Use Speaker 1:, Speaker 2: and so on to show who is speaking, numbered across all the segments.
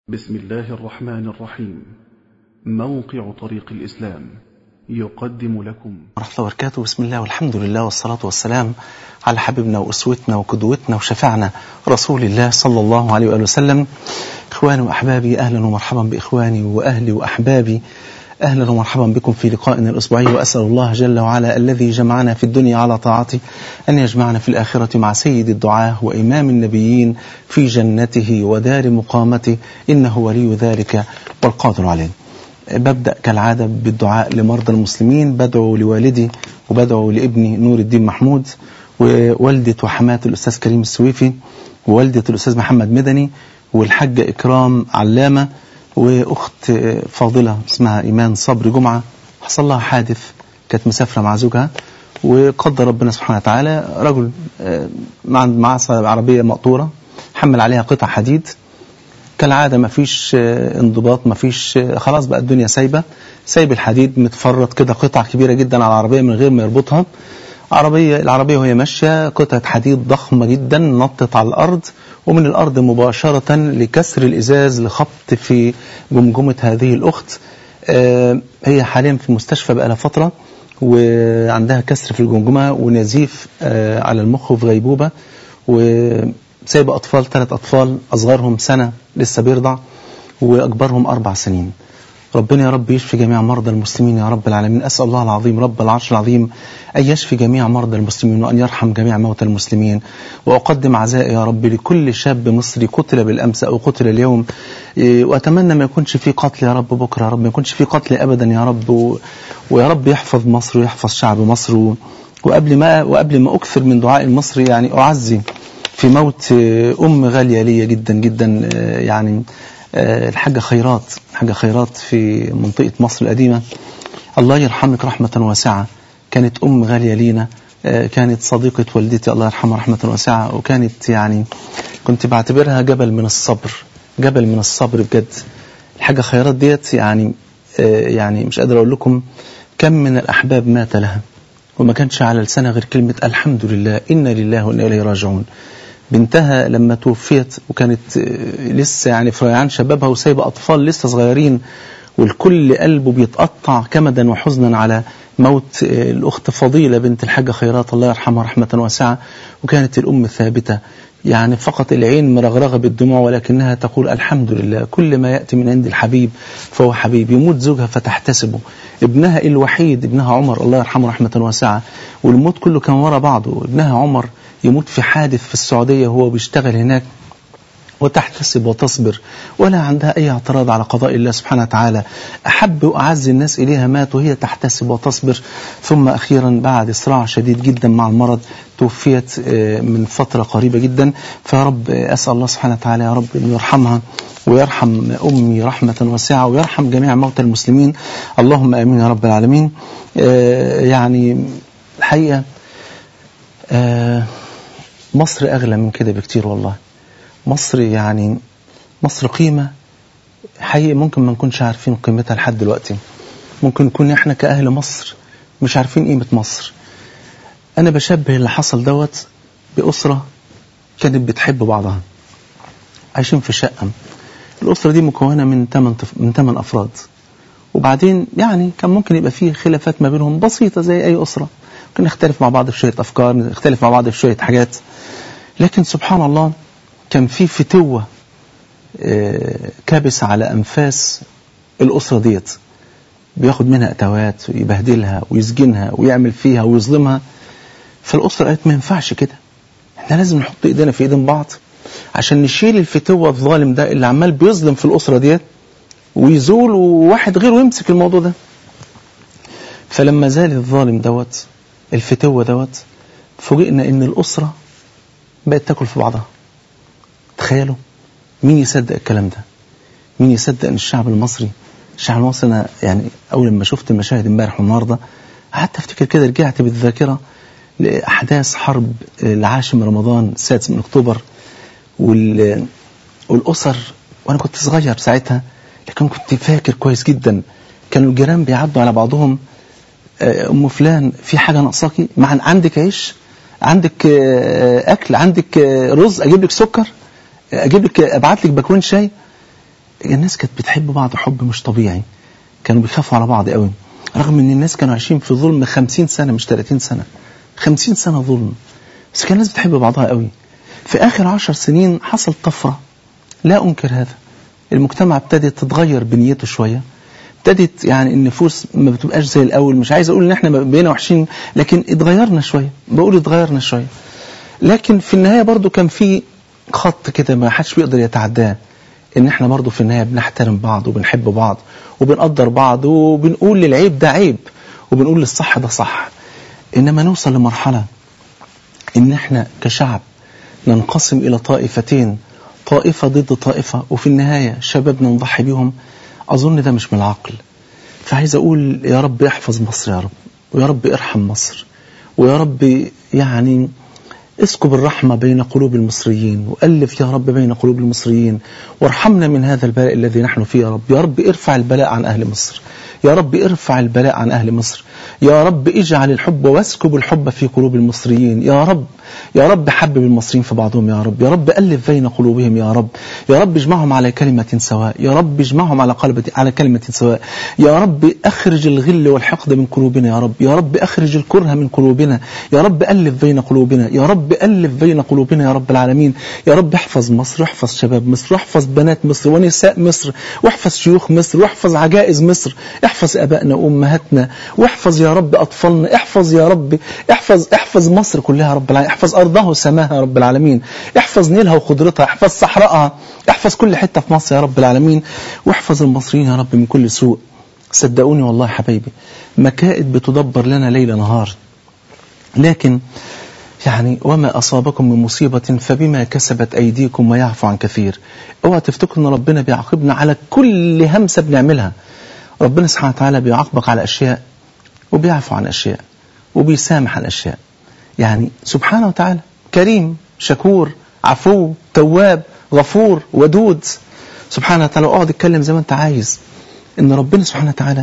Speaker 1: بسم الله الرحمن الرحيم موقع طريق الإسلام يقدم لكم
Speaker 2: ورحمة الله وبركاته بسم الله والحمد لله والصلاة والسلام على حبيبنا وأسوتنا وقدوتنا وشفعنا رسول الله صلى الله عليه وآله وسلم إخواني وأحبابي أهلا ومرحبا بإخواني وأهلي وأحبابي أهلا ومرحبا بكم في لقائنا الأسبوعي وأسأل الله جل وعلا الذي جمعنا في الدنيا على طاعته أن يجمعنا في الآخرة مع سيد الدعاة وإمام النبيين في جنته ودار مقامته إنه ولي ذلك والقادر عليه ببدأ كالعادة بالدعاء لمرضى المسلمين بدعو لوالدي وبدعو لابني نور الدين محمود ووالدة وحماة الأستاذ كريم السويفي ووالدة الأستاذ محمد مدني والحاجة إكرام علامة وأخت فاضلة اسمها إيمان صبر جمعة حصل لها حادث كانت مسافرة مع زوجها وقدر ربنا سبحانه وتعالى رجل مع مع عربية مقطورة حمل عليها قطع حديد كالعادة ما فيش انضباط ما فيش خلاص بقى الدنيا سايبة سايب الحديد متفرط كده قطع كبيرة جدا على العربية من غير ما يربطها عربية العربية وهي ماشية قطعة حديد ضخمة جدا نطت على الأرض ومن الأرض مباشرة لكسر الإزاز لخبط في جمجمة هذه الأخت هي حاليا في المستشفى بقى لها فترة وعندها كسر في الجمجمة ونزيف على المخ وفي غيبوبة وسايبة أطفال ثلاث أطفال أصغرهم سنة لسه بيرضع وأكبرهم أربع سنين ربنا يا رب يشفي جميع مرضى المسلمين يا رب العالمين أسأل الله العظيم رب العرش العظيم أن يشفي جميع مرضى المسلمين وأن يرحم جميع موتى المسلمين وأقدم عزائي يا رب لكل شاب مصري قتل بالأمس أو قتل اليوم وأتمنى ما يكونش في قتل يا رب بكرة يا رب ما يكونش في قتل أبدا يا رب و... ويا رب يحفظ مصر ويحفظ شعب مصر و... وقبل ما وقبل ما أكثر من دعاء المصري يعني أعزي في موت أم غالية لي جدا جدا يعني الحاجة خيرات الحاجة خيرات في منطقة مصر القديمة الله يرحمك رحمة واسعة كانت أم غالية لينا كانت صديقة والدتي الله يرحمها رحمة واسعة وكانت يعني كنت بعتبرها جبل من الصبر جبل من الصبر بجد الحاجة خيرات ديت يعني يعني مش قادر أقول لكم كم من الأحباب مات لها وما كانش على لسانها غير كلمة الحمد لله إنا لله وإنا إليه راجعون بنتها لما توفيت وكانت لسه يعني في ريعان شبابها وسايبه أطفال لسه صغيرين والكل قلبه بيتقطع كمدا وحزنا على موت الأخت فضيلة بنت الحاجة خيرات الله يرحمها رحمة واسعة وكانت الأم ثابتة يعني فقط العين مرغرغة بالدموع ولكنها تقول الحمد لله كل ما يأتي من عند الحبيب فهو حبيب يموت زوجها فتحتسبه ابنها الوحيد ابنها عمر الله يرحمه رحمة واسعة والموت كله كان ورا بعضه ابنها عمر يموت في حادث في السعودية وهو بيشتغل هناك وتحتسب وتصبر ولا عندها أي اعتراض على قضاء الله سبحانه وتعالى أحب وأعز الناس إليها مات وهي تحتسب وتصبر ثم أخيرا بعد صراع شديد جدا مع المرض توفيت من فترة قريبة جدا فيا رب أسأل الله سبحانه وتعالى يا رب أن يرحمها ويرحم أمي رحمة واسعة ويرحم جميع موتى المسلمين اللهم آمين يا رب العالمين يعني الحقيقة مصر أغلى من كده بكتير والله مصر يعني مصر قيمة حقيقة ممكن ما نكونش عارفين قيمتها لحد دلوقتي ممكن نكون احنا كأهل مصر مش عارفين قيمة مصر أنا بشبه اللي حصل دوت بأسرة كانت بتحب بعضها عايشين في شقة الأسرة دي مكونة من 8 من 8 أفراد وبعدين يعني كان ممكن يبقى فيه خلافات ما بينهم بسيطة زي أي أسرة ممكن نختلف مع بعض في شوية أفكار نختلف مع بعض في شوية حاجات لكن سبحان الله كان في فتوة كابس على أنفاس الأسرة ديت بياخد منها أتوات ويبهدلها ويسجنها ويعمل فيها ويظلمها فالأسرة قالت ما ينفعش كده احنا لازم نحط ايدينا في ايدين بعض عشان نشيل الفتوة الظالم ده اللي عمال بيظلم في الأسرة ديت ويزول وواحد غيره يمسك الموضوع ده فلما زال الظالم دوت الفتوة دوت فوجئنا ان الأسرة بقت تاكل في بعضها تخيلوا مين يصدق الكلام ده مين يصدق ان الشعب المصري الشعب المصري انا يعني اول لما شفت المشاهد امبارح والنهارده قعدت افتكر كده رجعت بالذاكره لاحداث حرب العاشر من رمضان السادس من اكتوبر وال والاسر وانا كنت صغير ساعتها لكن كنت فاكر كويس جدا كانوا الجيران بيعدوا على بعضهم ام فلان في حاجه ناقصاكي مع عندك عيش عندك اكل عندك رز اجيب لك سكر اجيب لك ابعت لك باكوين شاي الناس كانت بتحب بعض حب مش طبيعي كانوا بيخافوا على بعض قوي رغم ان الناس كانوا عايشين في ظلم 50 سنة مش 30 سنة 50 سنة ظلم بس كان الناس بتحب بعضها قوي في آخر عشر سنين حصل طفرة لا أنكر هذا المجتمع ابتدت تتغير بنيته شوية ابتدت يعني النفوس ما بتبقاش زي الأول مش عايز أقول إن إحنا بقينا وحشين لكن اتغيرنا شوية بقول اتغيرنا شوية لكن في النهاية برضو كان في خط كده ما حدش بيقدر يتعداه ان احنا برضو في النهاية بنحترم بعض وبنحب بعض وبنقدر بعض وبنقول للعيب ده عيب وبنقول للصح ده صح انما نوصل لمرحلة ان احنا كشعب ننقسم الى طائفتين طائفة ضد طائفة وفي النهاية شبابنا نضحي بيهم اظن ده مش من العقل فعايز اقول يا رب احفظ مصر يا رب ويا رب ارحم مصر ويا رب يعني اسكب الرحمة بين قلوب المصريين وألف يا رب بين قلوب المصريين وارحمنا من هذا البلاء الذي نحن فيه يا رب يا رب ارفع البلاء عن أهل مصر يا رب ارفع البلاء عن أهل مصر يا رب اجعل الحب واسكب الحب في قلوب المصريين يا رب يا رب حبب المصريين في بعضهم يا رب يا رب ألف بين قلوبهم يا رب يا رب اجمعهم على كلمة سواء يا رب اجمعهم على قلبة على كلمة سواء يا رب أخرج الغل والحقد من قلوبنا يا رب يا رب أخرج الكره من قلوبنا يا رب ألف بين قلوبنا يا رب ألف بين قلوبنا يا رب العالمين يا رب احفظ مصر واحفظ شباب مصر واحفظ بنات مصر ونساء مصر واحفظ شيوخ مصر واحفظ عجائز مصر احفظ أبائنا وأمهاتنا واحفظ يا رب أطفالنا احفظ يا رب احفظ احفظ مصر كلها يا رب العالمين احفظ أرضها وسماها يا رب العالمين احفظ نيلها وخضرتها احفظ صحراءها احفظ كل حتة في مصر يا رب العالمين واحفظ المصريين يا رب من كل سوء صدقوني والله يا حبايبي مكائد بتدبر لنا ليل نهار لكن يعني وما أصابكم من مصيبة فبما كسبت أيديكم ويعفو عن كثير اوعى تفتكروا ان ربنا بيعاقبنا على كل همسة بنعملها ربنا سبحانه وتعالى بيعاقبك على أشياء وبيعفو عن أشياء وبيسامح عن أشياء يعني سبحانه وتعالى كريم شكور عفو تواب غفور ودود سبحانه وتعالى اقعد اتكلم زي ما انت عايز ان ربنا سبحانه وتعالى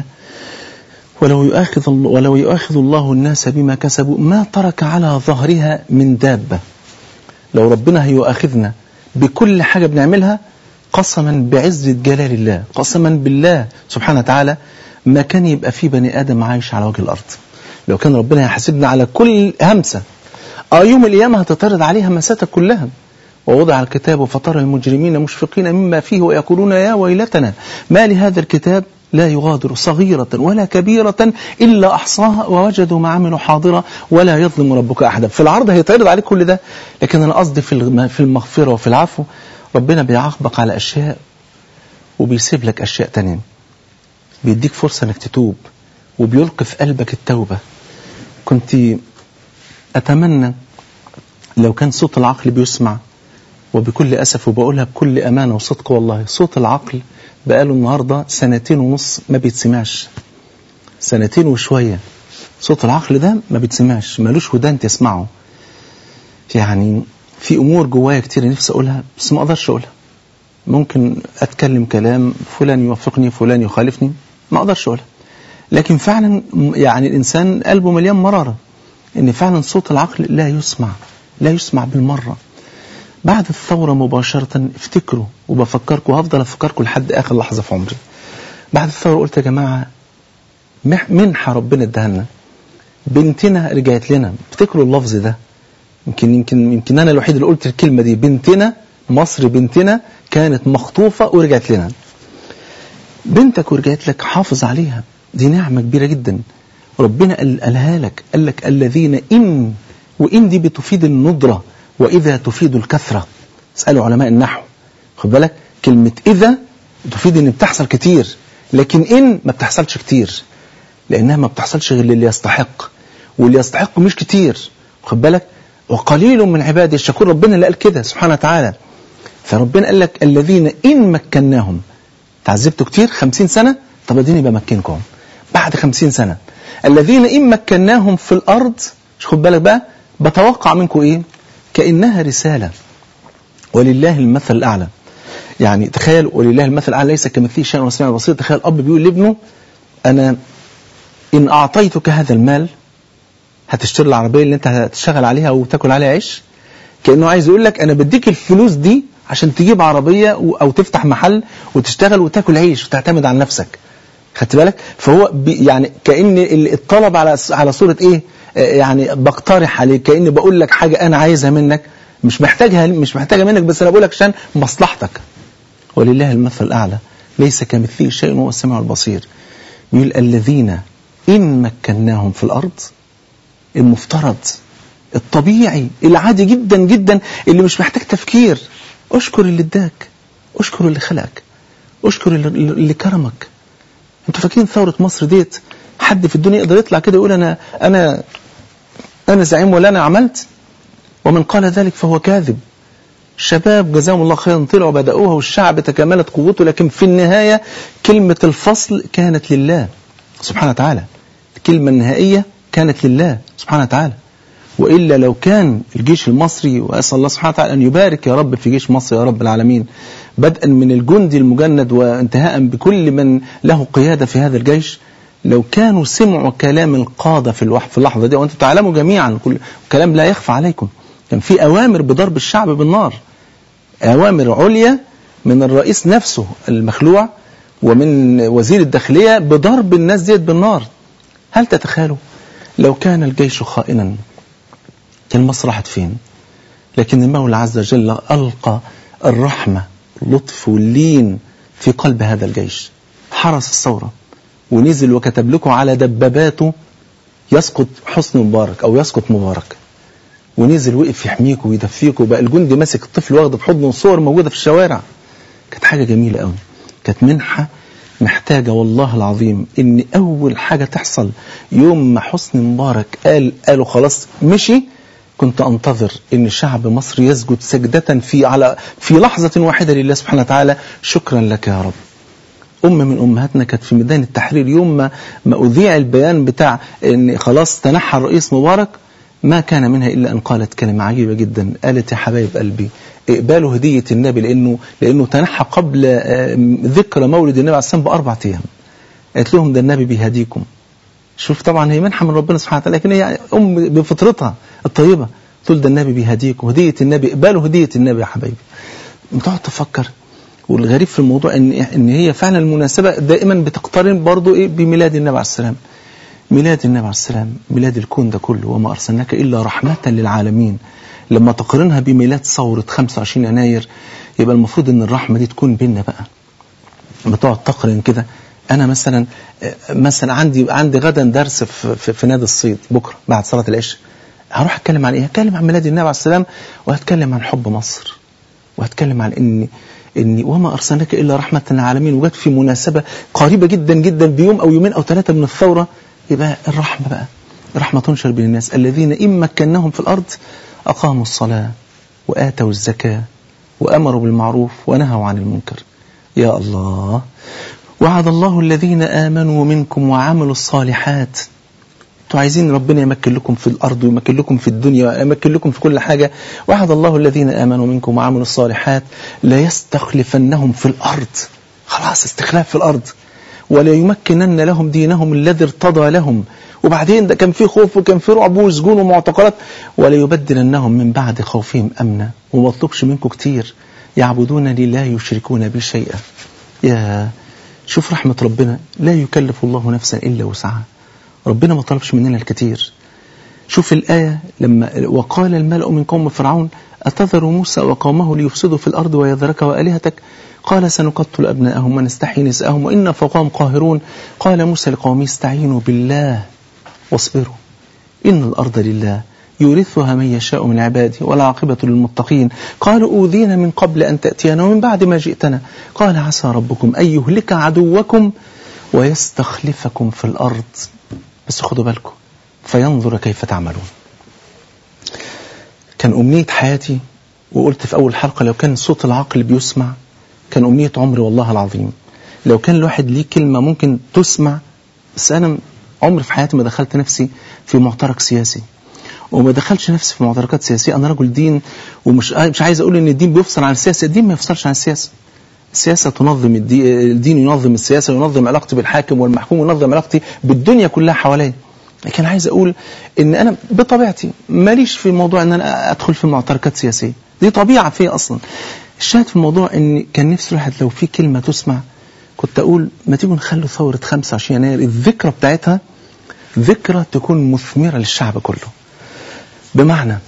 Speaker 2: ولو يؤاخذ الله ولو يؤاخذ الله الناس بما كسبوا ما ترك على ظهرها من دابة لو ربنا هيؤاخذنا بكل حاجة بنعملها قسما بعزة جلال الله قسما بالله سبحانه وتعالى ما كان يبقى في بني آدم عايش على وجه الأرض لو كان ربنا يحاسبنا على كل همسة اه يوم القيامة هتطرد عليها مساتك كلها ووضع الكتاب فترى المجرمين مشفقين مما فيه ويقولون يا ويلتنا ما لهذا الكتاب لا يغادر صغيرة ولا كبيرة إلا أحصاها ووجدوا ما عملوا حاضرة ولا يظلم ربك أحدا في العرض هيتعرض عليك كل ده لكن أنا قصدي في في المغفرة وفي العفو ربنا بيعاقبك على أشياء وبيسيب لك أشياء تانية بيديك فرصة أنك تتوب وبيلقي في قلبك التوبة كنت أتمنى لو كان صوت العقل بيسمع وبكل أسف وبقولها بكل أمانة وصدق والله صوت العقل بقاله النهاردة سنتين ونص ما بيتسمعش سنتين وشوية صوت العقل ده ما بيتسمعش ملوش ودان تسمعه يعني في أمور جوايا كتير نفسي أقولها بس ما أقدرش أقولها ممكن أتكلم كلام فلان يوافقني فلان يخالفني ما أقدرش أقولها لكن فعلا يعني الإنسان قلبه مليان مرارة إن فعلا صوت العقل لا يسمع لا يسمع بالمرة بعد الثورة مباشرة افتكروا وبفكركم وهفضل أفكركم لحد آخر لحظة في عمري بعد الثورة قلت يا جماعة منحة ربنا ادهلنا بنتنا رجعت لنا افتكروا اللفظ ده يمكن يمكن يمكن أنا الوحيد اللي قلت الكلمة دي بنتنا مصر بنتنا كانت مخطوفة ورجعت لنا بنتك ورجعت لك حافظ عليها دي نعمة كبيرة جدا ربنا قالها لك قال لك الذين إن وإن دي بتفيد الندرة وإذا تفيد الكثرة اسألوا علماء النحو خد بالك كلمة إذا تفيد إن بتحصل كتير لكن إن ما بتحصلش كتير لأنها ما بتحصلش غير للي يستحق واللي يستحق مش كتير خد بالك وقليل من عبادي الشكور ربنا اللي قال كده سبحانه وتعالى فربنا قال لك الذين إن مكناهم تعذبتوا كتير خمسين سنة طب اديني بمكنكم بعد خمسين سنة الذين إن مكناهم في الأرض خد بالك بقى بتوقع منكم إيه كأنها رسالة ولله المثل الأعلى يعني تخيل ولله المثل الأعلى ليس كمثله شيء وسميع بصير تخيل أب بيقول لابنه أنا إن أعطيتك هذا المال هتشتري العربية اللي أنت هتشتغل عليها وتاكل عليها عيش كأنه عايز يقول لك أنا بديك الفلوس دي عشان تجيب عربية و- أو تفتح محل وتشتغل وتاكل عيش وتعتمد على نفسك خدت بالك فهو بي يعني كأن ال- الطلب على س- على صورة إيه آه، يعني بقترح عليك كأني بقول لك حاجة أنا عايزها منك مش محتاجها مش محتاجها منك بس أنا بقول لك عشان مصلحتك ولله المثل الأعلى ليس كمثله شيء وهو السميع البصير يقول الذين إن مكناهم في الأرض المفترض الطبيعي العادي جدا جدا اللي مش محتاج تفكير اشكر اللي اداك اشكر اللي خلقك اشكر اللي, اللي كرمك انتوا فاكرين ثورة مصر ديت حد في الدنيا يقدر يطلع كده يقول انا انا انا زعيم ولا انا عملت ومن قال ذلك فهو كاذب الشباب جزاهم الله خيرا طلعوا بدأوها والشعب تكاملت قوته لكن في النهاية كلمة الفصل كانت لله سبحانه وتعالى الكلمة النهائية كانت لله سبحانه وتعالى وإلا لو كان الجيش المصري وأسأل الله سبحانه وتعالى أن يبارك يا رب في جيش مصر يا رب العالمين بدءا من الجندي المجند وانتهاء بكل من له قيادة في هذا الجيش لو كانوا سمعوا كلام القادة في الوح في اللحظة دي وأنتم تعلموا جميعا كل كلام لا يخفى عليكم كان في أوامر بضرب الشعب بالنار أوامر عليا من الرئيس نفسه المخلوع ومن وزير الداخلية بضرب الناس ديت بالنار هل تتخيلوا لو كان الجيش خائنا كان مصر راحت فين لكن المولى عز وجل ألقى الرحمة اللطف واللين في قلب هذا الجيش حرس الثورة ونزل وكتب لكم على دباباته يسقط حسن مبارك أو يسقط مبارك ونزل وقف يحميكوا ويدفيكوا بقى الجندي ماسك الطفل واخده في حضنه وصور موجودة في الشوارع كانت حاجة جميلة قوي كانت منحة محتاجة والله العظيم ان اول حاجة تحصل يوم ما حسني مبارك قال قالوا خلاص مشي كنت انتظر ان شعب مصر يسجد سجدة في على في لحظة واحدة لله سبحانه وتعالى شكرا لك يا رب أم من أمهاتنا كانت في ميدان التحرير يوم ما, ما أذيع البيان بتاع إن خلاص تنحى الرئيس مبارك ما كان منها إلا أن قالت كلمة عجيبة جدا قالت يا حبايب قلبي اقبالوا هدية النبي لأنه, لأنه تنحى قبل آه، ذكرى مولد النبي عليه السلام بأربع أيام قالت لهم ده النبي بيهديكم شوف طبعا هي منحة من ربنا سبحانه وتعالى لكن هي أم بفطرتها الطيبة تقول ده النبي بيهديكم هدية النبي اقبالوا هدية النبي يا حبايبي بتقعد تفكر والغريب في الموضوع ان ان هي فعلا المناسبه دائما بتقترن برضو ايه بميلاد النبي عليه السلام ميلاد النبي عليه السلام ميلاد الكون ده كله وما ارسلناك الا رحمه للعالمين لما تقارنها بميلاد ثوره 25 يناير يبقى المفروض ان الرحمه دي تكون بينا بقى بتقعد تقرن كده انا مثلا مثلا عندي عندي غدا درس في, في, في نادي الصيد بكره بعد صلاه العشاء هروح اتكلم عن ايه هتكلم عن ميلاد النبي عليه السلام وهتكلم عن حب مصر وهتكلم عن ان إني وما أرسلناك إلا رحمة للعالمين وجت في مناسبة قريبة جدا جدا بيوم أو يومين أو ثلاثة من الثورة يبقى الرحمة بقى الرحمة تنشر بين الناس الذين إن مكناهم في الأرض أقاموا الصلاة وآتوا الزكاة وأمروا بالمعروف ونهوا عن المنكر يا الله وعد الله الذين آمنوا منكم وعملوا الصالحات انتوا عايزين ربنا يمكن لكم في الأرض ويمكن لكم في الدنيا ويمكن لكم في كل حاجة وعد الله الذين آمنوا منكم وعملوا الصالحات لا يستخلفنهم في الأرض خلاص استخلاف في الأرض ولا يمكنن لهم دينهم الذي ارتضى لهم وبعدين ده كان في خوف وكان في رعب وسجون ومعتقلات ولا يبدلنهم من بعد خوفهم أمنا وما اطلبش منكم كتير يعبدونني لا يشركون بي شيئا يا شوف رحمة ربنا لا يكلف الله نفسا إلا وسعها ربنا ما طلبش مننا الكثير شوف الآية لما وقال الملأ من قوم فرعون أتذر موسى وقومه ليفسدوا في الأرض ويذرك وآلهتك قال سنقتل أبناءهم ونستحيي نساءهم وإنا فوقهم قاهرون قال موسى لقومه استعينوا بالله واصبروا إن الأرض لله يورثها من يشاء من عباده والعاقبة للمتقين قالوا أوذينا من قبل أن تأتينا ومن بعد ما جئتنا قال عسى ربكم أن يهلك عدوكم ويستخلفكم في الأرض بس خدوا بالكم فينظر كيف تعملون كان أمنية حياتي وقلت في أول حلقة لو كان صوت العقل بيسمع كان أمنية عمري والله العظيم لو كان الواحد ليه كلمة ممكن تسمع بس أنا عمري في حياتي ما دخلت نفسي في معترك سياسي وما دخلش نفسي في معتركات سياسية أنا رجل دين ومش مش عايز أقول إن الدين بيفصل عن السياسة الدين ما يفصلش عن السياسة السياسة تنظم الدين, الدين ينظم السياسة ينظم علاقتي بالحاكم والمحكوم ينظم علاقتي بالدنيا كلها حواليا لكن عايز أقول إن أنا بطبيعتي ماليش في موضوع إن أنا أدخل في معتركات سياسية دي طبيعة فيا أصلا الشاهد في الموضوع ان كان نفسي الواحد لو في كلمة تسمع كنت اقول ما تيجوا نخلوا ثورة 25 يناير الذكرى بتاعتها ذكرى تكون مثمرة للشعب كله بمعنى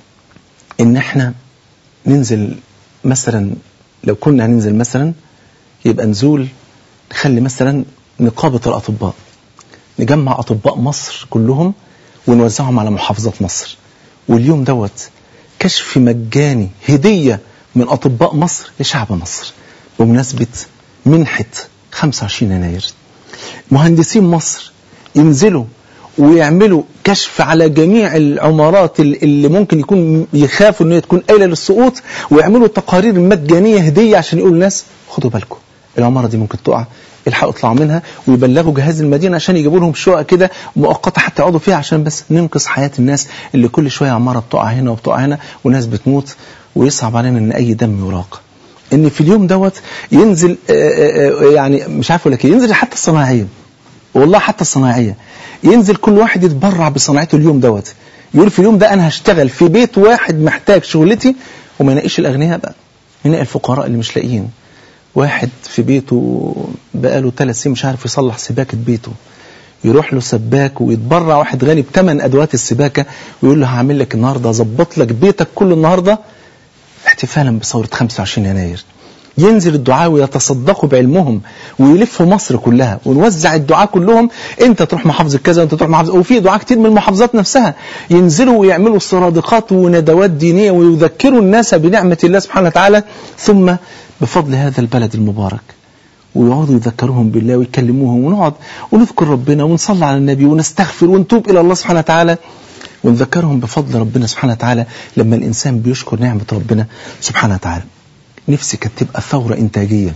Speaker 2: ان احنا ننزل مثلا لو كنا هننزل مثلا يبقى نزول نخلي مثلا نقابة الأطباء نجمع أطباء مصر كلهم ونوزعهم على محافظات مصر واليوم دوت كشف مجاني هدية من أطباء مصر لشعب مصر بمناسبة منحة 25 يناير مهندسين مصر ينزلوا ويعملوا كشف على جميع العمارات اللي ممكن يكون يخافوا ان هي تكون قايله للسقوط ويعملوا تقارير مجانيه هديه عشان يقولوا للناس خدوا بالكم العماره دي ممكن تقع الحقوا اطلعوا منها ويبلغوا جهاز المدينه عشان يجيبوا لهم شقق كده مؤقته حتى يقعدوا فيها عشان بس ننقذ حياه الناس اللي كل شويه عماره بتقع هنا وبتقع هنا وناس بتموت ويصعب علينا ان اي دم يراق ان في اليوم دوت ينزل يعني مش عارف اقول لك ينزل حتى الصناعيه والله حتى الصناعيه ينزل كل واحد يتبرع بصناعته اليوم دوت يقول في اليوم ده انا هشتغل في بيت واحد محتاج شغلتي وما يناقيش الاغنياء بقى ينقي الفقراء اللي مش لاقيين واحد في بيته بقاله ثلاث سنين مش عارف يصلح سباكه بيته يروح له سباك ويتبرع واحد غني بثمن ادوات السباكه ويقول له هعمل لك النهارده اظبط لك بيتك كله النهارده احتفالا بثوره 25 يناير ينزل الدعاة ويتصدقوا بعلمهم ويلفوا مصر كلها ونوزع الدعاة كلهم انت تروح محافظة كذا وانت تروح محافظة وفي دعاة كتير من المحافظات نفسها ينزلوا ويعملوا سرادقات وندوات دينية ويذكروا الناس بنعمة الله سبحانه وتعالى ثم بفضل هذا البلد المبارك ويقعدوا يذكروهم بالله ويكلموهم ونقعد ونذكر ربنا ونصلي على النبي ونستغفر ونتوب إلى الله سبحانه وتعالى ونذكرهم بفضل ربنا سبحانه وتعالى لما الإنسان بيشكر نعمة ربنا سبحانه وتعالى نفسي كانت تبقى ثورة إنتاجية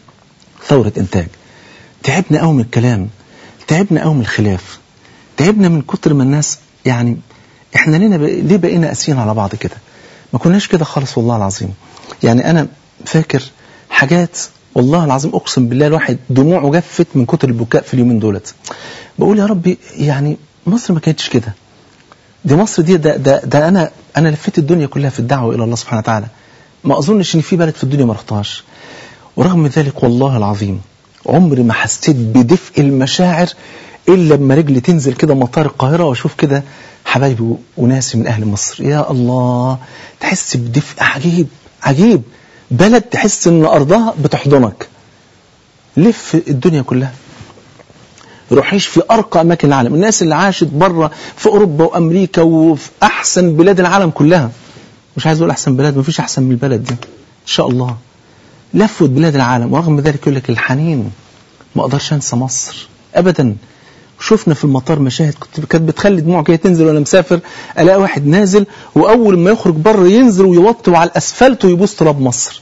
Speaker 2: ثورة إنتاج تعبنا قوي من الكلام تعبنا قوي من الخلاف تعبنا من كتر ما الناس يعني احنا لنا ب... ليه بقينا قاسيين على بعض كده ما كناش كده خالص والله العظيم يعني انا فاكر حاجات والله العظيم اقسم بالله الواحد دموعه جفت من كتر البكاء في اليومين دولت بقول يا ربي يعني مصر ما كانتش كده دي مصر دي ده, ده, ده انا انا لفيت الدنيا كلها في الدعوه الى الله سبحانه وتعالى ما اظنش ان في بلد في الدنيا ما رحتهاش ورغم ذلك والله العظيم عمري ما حسيت بدفء المشاعر الا لما رجلي تنزل كده مطار القاهره واشوف كده حبايبي وناسي من اهل مصر يا الله تحس بدفء عجيب عجيب بلد تحس ان ارضها بتحضنك لف الدنيا كلها روح عيش في ارقى اماكن العالم الناس اللي عاشت بره في اوروبا وامريكا وفي احسن بلاد العالم كلها مش عايز اقول احسن بلاد مفيش احسن من البلد دي ان شاء الله لفوا بلاد العالم ورغم ذلك يقول لك الحنين ما اقدرش انسى مصر ابدا شفنا في المطار مشاهد كنت كانت بتخلي دموع كده تنزل وانا مسافر الاقي واحد نازل واول ما يخرج بره ينزل ويوطي على الاسفلت ويبوس تراب مصر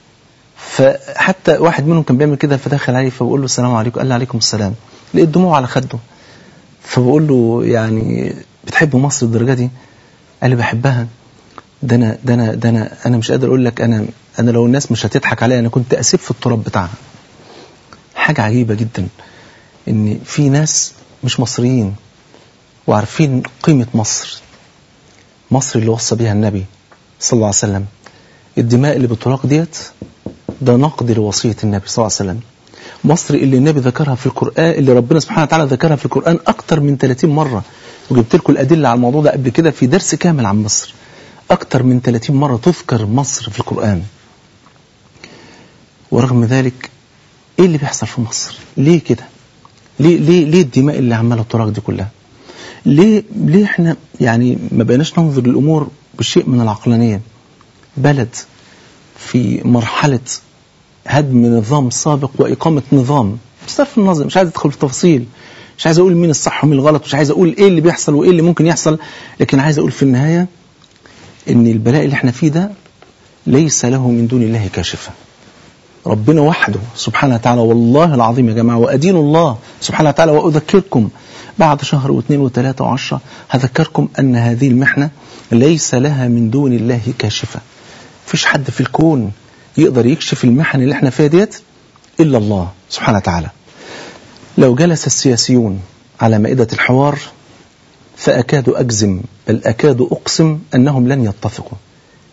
Speaker 2: فحتى واحد منهم كان بيعمل كده فدخل علي فبقول له السلام عليكم قال لي عليكم السلام لقيت دموع على خده فبقول له يعني بتحب مصر الدرجه دي قال لي بحبها ده انا ده انا ده انا انا مش قادر اقول لك انا انا لو الناس مش هتضحك عليا انا كنت اسيب في التراب بتاعها حاجه عجيبه جدا ان في ناس مش مصريين وعارفين قيمه مصر مصر اللي وصى بيها النبي صلى الله عليه وسلم الدماء اللي بتراق ديت ده نقد لوصيه النبي صلى الله عليه وسلم مصر اللي النبي ذكرها في القرآن اللي ربنا سبحانه وتعالى ذكرها في القرآن أكتر من 30 مرة وجبت لكم الأدلة على الموضوع ده قبل كده في درس كامل عن مصر أكتر من 30 مرة تذكر مصر في القرآن ورغم ذلك إيه اللي بيحصل في مصر ليه كده ليه, ليه, ليه الدماء اللي عمالة الطراق دي كلها ليه, ليه احنا يعني ما بقيناش ننظر للأمور بشيء من العقلانية بلد في مرحلة هدم نظام سابق وإقامة نظام بصرف النظر مش عايز أدخل في تفاصيل مش عايز أقول مين الصح ومين الغلط مش عايز أقول إيه اللي بيحصل وإيه اللي ممكن يحصل لكن عايز أقول في النهاية إن البلاء اللي احنا فيه ده ليس له من دون الله كاشفة ربنا وحده سبحانه وتعالى والله العظيم يا جماعة وأدين الله سبحانه وتعالى وأذكركم بعد شهر واثنين وثلاثة وعشرة هذكركم أن هذه المحنة ليس لها من دون الله كاشفة فيش حد في الكون يقدر يكشف المحن اللي احنا فيها ديت إلا الله سبحانه وتعالى لو جلس السياسيون على مائدة الحوار فأكاد أجزم بل أكاد أقسم أنهم لن يتفقوا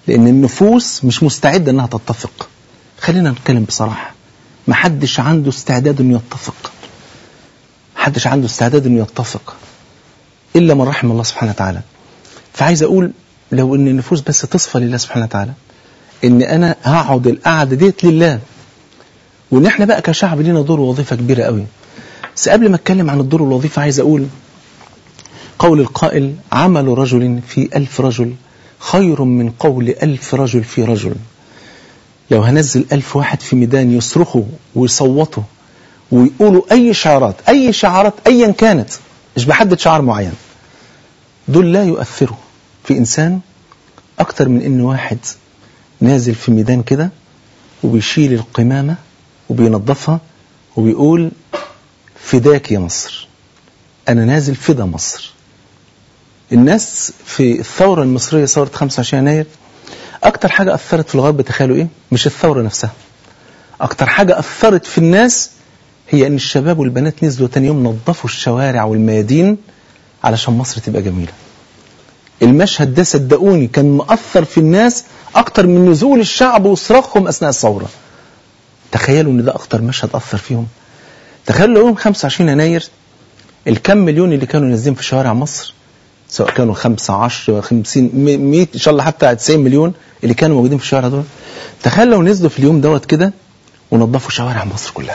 Speaker 2: لأن النفوس مش مستعدة أنها تتفق خلينا نتكلم بصراحة محدش عنده استعداد أنه يتفق محدش عنده استعداد أنه يتفق إلا من رحم الله سبحانه وتعالى فعايز أقول لو أن النفوس بس تصفى لله سبحانه وتعالى أن أنا هقعد القعدة ديت لله وأن احنا بقى كشعب لنا دور ووظيفة كبيرة قوي بس قبل ما أتكلم عن الدور والوظيفة عايز أقول قول القائل عمل رجل في ألف رجل خير من قول ألف رجل في رجل لو هنزل ألف واحد في ميدان يصرخوا ويصوتوا ويقولوا أي شعارات أي شعارات أيا كانت مش بحدد شعار معين دول لا يؤثروا في إنسان أكتر من إن واحد نازل في ميدان كده وبيشيل القمامة وبينظفها وبيقول فداك يا مصر أنا نازل فدا مصر الناس في الثورة المصرية ثورة 25 يناير أكتر حاجة أثرت في الغرب تخيلوا إيه؟ مش الثورة نفسها أكتر حاجة أثرت في الناس هي أن الشباب والبنات نزلوا تاني يوم نظفوا الشوارع والميادين علشان مصر تبقى جميلة المشهد ده صدقوني كان مأثر في الناس أكتر من نزول الشعب وصراخهم أثناء الثورة تخيلوا أن ده أكتر مشهد أثر فيهم تخيلوا يوم 25 يناير الكم مليون اللي كانوا نازلين في شوارع مصر سواء كانوا 5 10 50 100 ان شاء الله حتى 90 مليون اللي كانوا موجودين في الشوارع دول تخيل لو نزلوا في اليوم دوت كده ونظفوا شوارع مصر كلها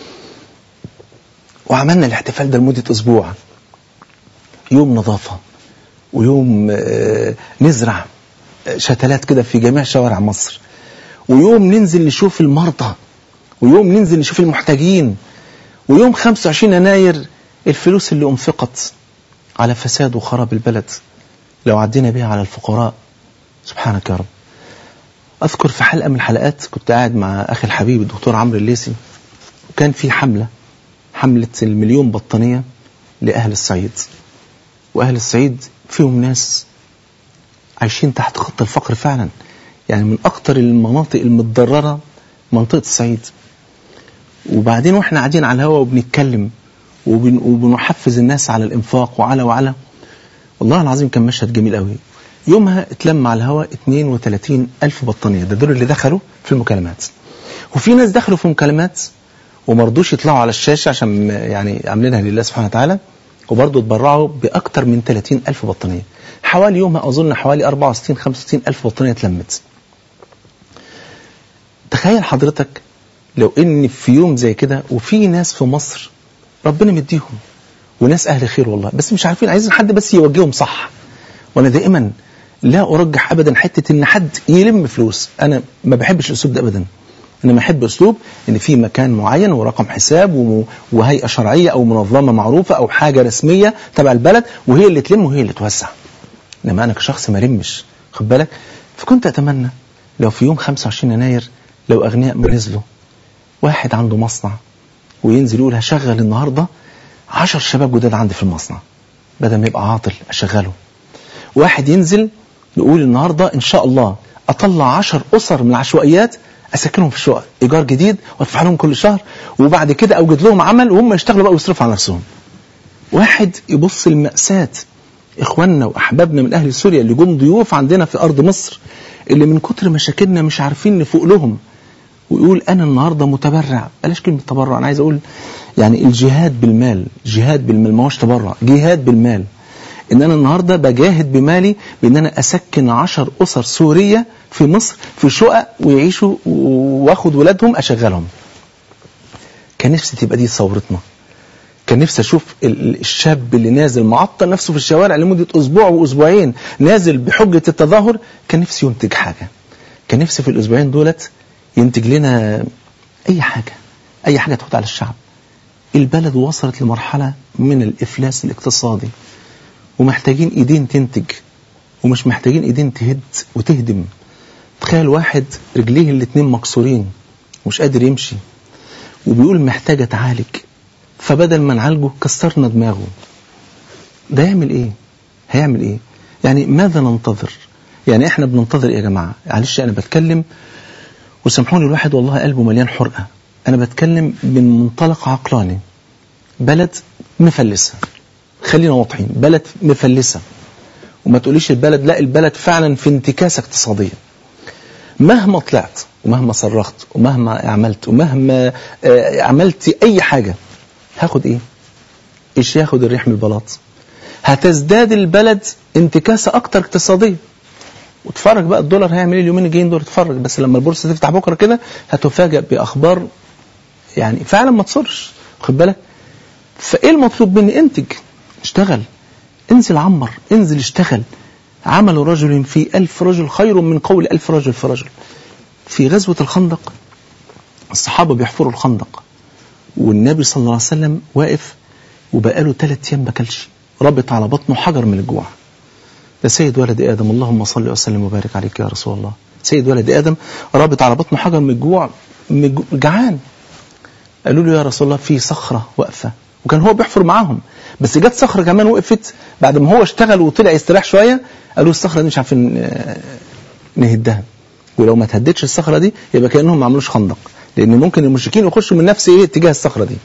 Speaker 2: وعملنا الاحتفال ده لمده اسبوع يوم نظافه ويوم نزرع شتلات كده في جميع شوارع مصر ويوم ننزل نشوف المرضى ويوم ننزل نشوف المحتاجين ويوم 25 يناير الفلوس اللي انفقت على فساد وخراب البلد لو عدينا بها على الفقراء سبحانك يا رب أذكر في حلقة من الحلقات كنت قاعد مع أخي الحبيب الدكتور عمرو الليسي وكان في حملة حملة المليون بطانية لأهل الصعيد وأهل الصعيد فيهم ناس عايشين تحت خط الفقر فعلا يعني من أكتر المناطق المتضررة منطقة الصعيد وبعدين واحنا قاعدين على الهواء وبنتكلم وبن وبنحفز الناس على الإنفاق وعلى وعلى والله العظيم كان مشهد جميل قوي يومها اتلم على الهواء 32 ألف بطانية ده دول اللي دخلوا في المكالمات وفي ناس دخلوا في مكالمات وما رضوش يطلعوا على الشاشة عشان يعني عاملينها لله سبحانه وتعالى وبرضه اتبرعوا بأكتر من 30 ألف بطانية حوالي يومها أظن حوالي 64 65 ألف بطانية اتلمت تخيل حضرتك لو ان في يوم زي كده وفي ناس في مصر ربنا مديهم وناس اهل خير والله بس مش عارفين عايزين حد بس يوجههم صح وانا دائما لا ارجح ابدا حته ان حد يلم فلوس انا ما بحبش الاسلوب ده ابدا انا بحب اسلوب ان في مكان معين ورقم حساب وهيئه شرعيه او منظمه معروفه او حاجه رسميه تبع البلد وهي اللي تلم وهي اللي توزع انما انا كشخص ما لمش خد بالك فكنت اتمنى لو في يوم 25 يناير لو اغنياء ما نزلوا واحد عنده مصنع وينزل يقول هشغل النهارده 10 شباب جداد عندي في المصنع بدل ما يبقى عاطل اشغله واحد ينزل يقول النهارده ان شاء الله اطلع 10 اسر من العشوائيات اسكنهم في شقق ايجار جديد وادفع لهم كل شهر وبعد كده اوجد لهم عمل وهم يشتغلوا بقى ويصرفوا على نفسهم واحد يبص المأساة اخواننا واحبابنا من اهل سوريا اللي جم ضيوف عندنا في ارض مصر اللي من كتر مشاكلنا مش عارفين نفوق لهم ويقول انا النهارده متبرع بلاش كلمه تبرع انا عايز اقول يعني الجهاد بالمال جهاد بالمال ما هوش تبرع جهاد بالمال ان انا النهارده بجاهد بمالي بان انا اسكن عشر اسر سوريه في مصر في شقق ويعيشوا واخد ولادهم اشغلهم كان نفسي تبقى دي ثورتنا كان نفسي اشوف الشاب اللي نازل معطل نفسه في الشوارع لمده اسبوع واسبوعين نازل بحجه التظاهر كان نفسي ينتج حاجه كان نفسي في الاسبوعين دولت ينتج لنا أي حاجة أي حاجة تحط على الشعب البلد وصلت لمرحلة من الإفلاس الاقتصادي ومحتاجين إيدين تنتج ومش محتاجين إيدين تهد وتهدم تخيل واحد رجليه الاتنين مكسورين ومش قادر يمشي وبيقول محتاج أتعالج فبدل ما نعالجه كسرنا دماغه ده يعمل إيه؟ هيعمل إيه؟ يعني ماذا ننتظر؟ يعني إحنا بننتظر إيه يا جماعة؟ معلش أنا بتكلم وسامحوني الواحد والله قلبه مليان حرقة أنا بتكلم من منطلق عقلاني بلد مفلسة خلينا واضحين بلد مفلسة وما تقوليش البلد لا البلد فعلا في انتكاسة اقتصادية مهما طلعت ومهما صرخت ومهما عملت ومهما آه، عملت اي حاجة هاخد ايه ايش ياخد الريح من البلاط هتزداد البلد انتكاسة اكتر اقتصادية وتفرج بقى الدولار هيعمل ايه اليومين الجايين دول اتفرج بس لما البورصة تفتح بكرة كده هتفاجأ باخبار يعني فعلا ما تصرش خد بالك فايه المطلوب مني انتج اشتغل انزل عمر انزل اشتغل عمل رجل في ألف رجل خير من قول ألف رجل في رجل في غزوة الخندق الصحابة بيحفروا الخندق والنبي صلى الله عليه وسلم واقف وبقاله ثلاث أيام ما كلش رابط على بطنه حجر من الجوع ده سيد ولد آدم اللهم صل وسلم وبارك عليك يا رسول الله سيد ولد آدم رابط على بطنه حجر من الجوع من جعان قالوا له يا رسول الله في صخرة واقفة وكان هو بيحفر معاهم بس جت صخرة كمان وقفت بعد ما هو اشتغل وطلع يستريح شوية قالوا الصخرة دي مش عارفين آه، نهدها ولو ما تهدتش الصخرة دي يبقى كأنهم ما عملوش خندق لأن ممكن المشركين يخشوا من نفس ايه اتجاه الصخرة دي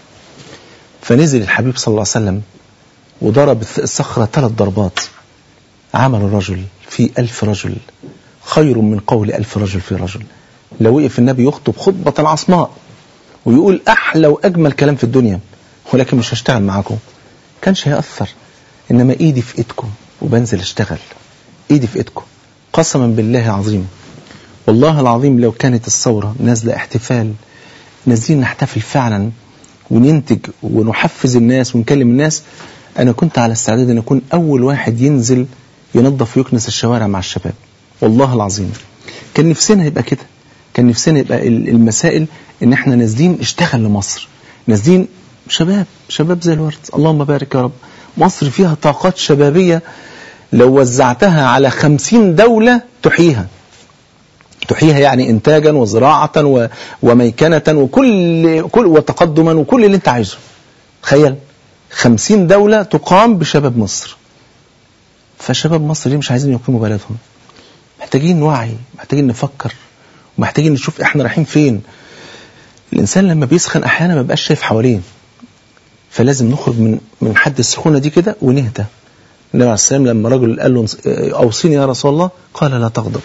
Speaker 2: فنزل الحبيب صلى الله عليه وسلم وضرب الصخرة ثلاث ضربات عمل الرجل في ألف رجل خير من قول ألف رجل في رجل لو وقف النبي يخطب خطبة عصماء ويقول أحلى وأجمل كلام في الدنيا ولكن مش هشتغل معاكم كانش هيأثر إنما إيدي في إيدكم وبنزل اشتغل إيدي في إيدكم قسما بالله عظيم والله العظيم لو كانت الثورة نازلة احتفال نازلين نحتفل فعلا وننتج ونحفز الناس ونكلم الناس أنا كنت على استعداد أن أكون أول واحد ينزل ينظف ويكنس الشوارع مع الشباب والله العظيم كان نفسنا يبقى كده كان نفسنا يبقى ال- المسائل ان احنا نازلين اشتغل لمصر نازلين شباب شباب زي الورد اللهم بارك يا رب مصر فيها طاقات شبابية لو وزعتها على خمسين دولة تحييها تحييها يعني انتاجا وزراعة و- وميكنة وكل كل وتقدما وكل اللي انت عايزه تخيل خمسين دولة تقام بشباب مصر فشباب مصر ليه مش عايزين يقيموا بلدهم محتاجين وعي محتاجين نفكر ومحتاجين نشوف احنا رايحين فين الانسان لما بيسخن احيانا ما بيبقاش شايف حواليه فلازم نخرج من من حد السخونه دي كده ونهدى النبي عليه السلام لما رجل قال له اوصيني يا رسول الله قال لا تغضب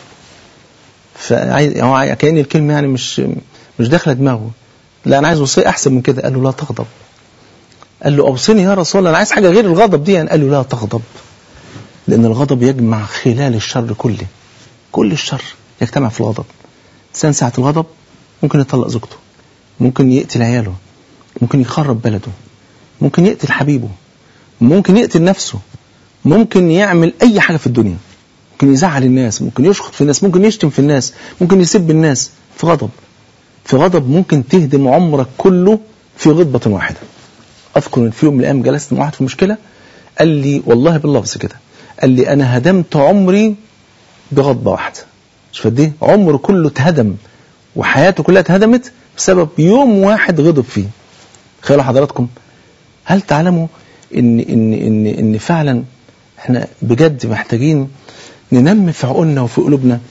Speaker 2: فعايز هو كأن الكلمه يعني مش مش داخله دماغه لا انا عايز وصيه احسن من كده قال له لا تغضب قال له اوصيني يا رسول الله انا عايز حاجه غير الغضب دي يعني قال له لا تغضب لان الغضب يجمع خلال الشر كله كل الشر يجتمع في الغضب الإنسان ساعة الغضب ممكن يطلق زوجته ممكن يقتل عياله ممكن يخرب بلده ممكن يقتل حبيبه ممكن يقتل نفسه ممكن يعمل أي حاجة في الدنيا ممكن يزعل الناس ممكن يشخط في الناس ممكن يشتم في الناس ممكن يسب الناس في غضب في غضب ممكن تهدم عمرك كله في غضبة واحدة أذكر إن في يوم من الأيام جلست مع واحد في مشكلة قال لي والله باللفظ كده قال لي أنا هدمت عمري بغضبة واحدة شوف قد ايه عمره كله اتهدم وحياته كلها اتهدمت بسبب يوم واحد غضب فيه تخيلوا حضراتكم هل تعلموا ان ان ان ان فعلا احنا بجد محتاجين ننمي في عقولنا وفي قلوبنا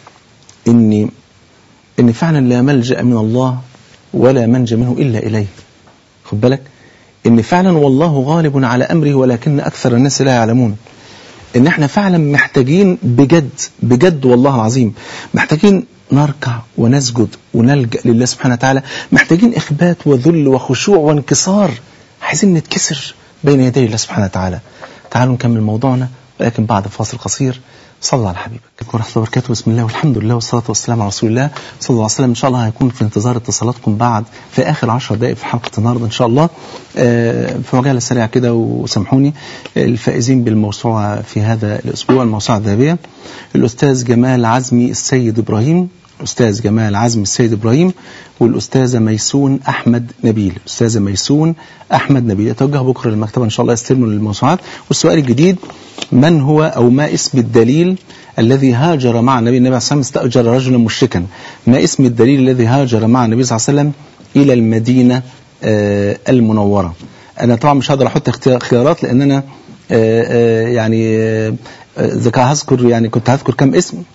Speaker 2: ان ان فعلا لا ملجا من الله ولا منجا منه الا اليه خد بالك ان فعلا والله غالب على امره ولكن اكثر الناس لا يعلمون ان احنا فعلا محتاجين بجد بجد والله العظيم محتاجين نركع ونسجد ونلجأ لله سبحانه وتعالى محتاجين إخبات وذل وخشوع وانكسار عايزين نتكسر بين يدي الله سبحانه وتعالى تعالوا نكمل موضوعنا ولكن بعد فاصل قصير صلى على حبيبك ورحمة الله وبركاته بسم الله والحمد لله والصلاة والسلام على رسول الله صلى الله عليه وسلم إن شاء الله هيكون في انتظار اتصالاتكم بعد في آخر عشر دقائق في حلقة النهاردة إن شاء الله آه، في مجال سريع كده وسامحوني الفائزين بالموسوعة في هذا الأسبوع الموسوعة الذهبية الأستاذ جمال عزمي السيد إبراهيم الأستاذ جمال عزمي السيد إبراهيم والأستاذة ميسون أحمد نبيل الأستاذة ميسون أحمد نبيل يتوجه بكرة للمكتبة إن شاء الله يستلموا الموسوعات والسؤال الجديد من هو أو ما اسم الدليل الذي هاجر مع النبي النبي صلى الله عليه وسلم استأجر رجلا مشركا ما اسم الدليل الذي هاجر مع النبي صلى الله عليه وسلم إلى المدينة آه المنورة أنا طبعا مش هقدر أحط اختيار- خيارات لأن أنا آه آه يعني آه، إذا كان هذكر يعني كنت هذكر كم اسم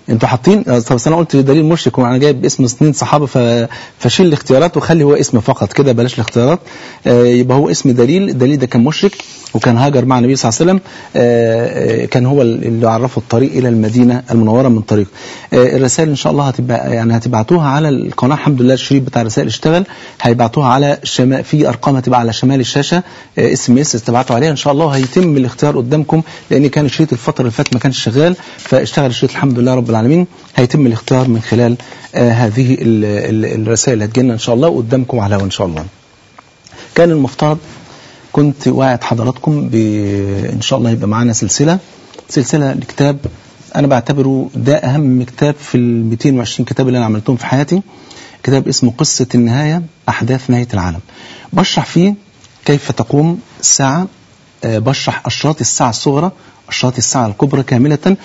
Speaker 2: انتوا حاطين آه، طب انا قلت دليل مشرك وانا جايب اسم اثنين صحابه ف... فشيل الاختيارات وخلي هو اسم فقط كده بلاش الاختيارات آه، يبقى هو اسم دليل الدليل ده كان مشرك وكان هاجر مع النبي صلى الله عليه وسلم آه، آه، كان هو اللي عرفه الطريق الى المدينه المنوره من طريق آه، الرسائل ان شاء الله هتبقى يعني هتبعتوها على القناه الحمد لله الشريط بتاع الرسائل اشتغل هيبعتوها على شما... في ارقام هتبقى على شمال الشاشه اس ام اس تبعتوا عليها ان شاء الله هيتم الاختيار قدامكم لان كان الشريط الفتره اللي فاتت ما كانش شغال فاشتغل الشريط الحمد لله رب العالمين هيتم الاختيار من خلال آه هذه ال- ال- الرسائل اللي هتجيلنا ان شاء الله قدامكم على الهواء ان شاء الله كان المفترض كنت واعد حضراتكم ب... ان شاء الله يبقى معانا سلسله سلسله لكتاب انا بعتبره ده اهم كتاب في ال 220 كتاب اللي انا عملتهم في حياتي كتاب اسمه قصه النهايه احداث نهايه العالم بشرح فيه كيف تقوم الساعه آه، بشرح اشراط الساعه الصغرى اشراط الساعه الكبرى كامله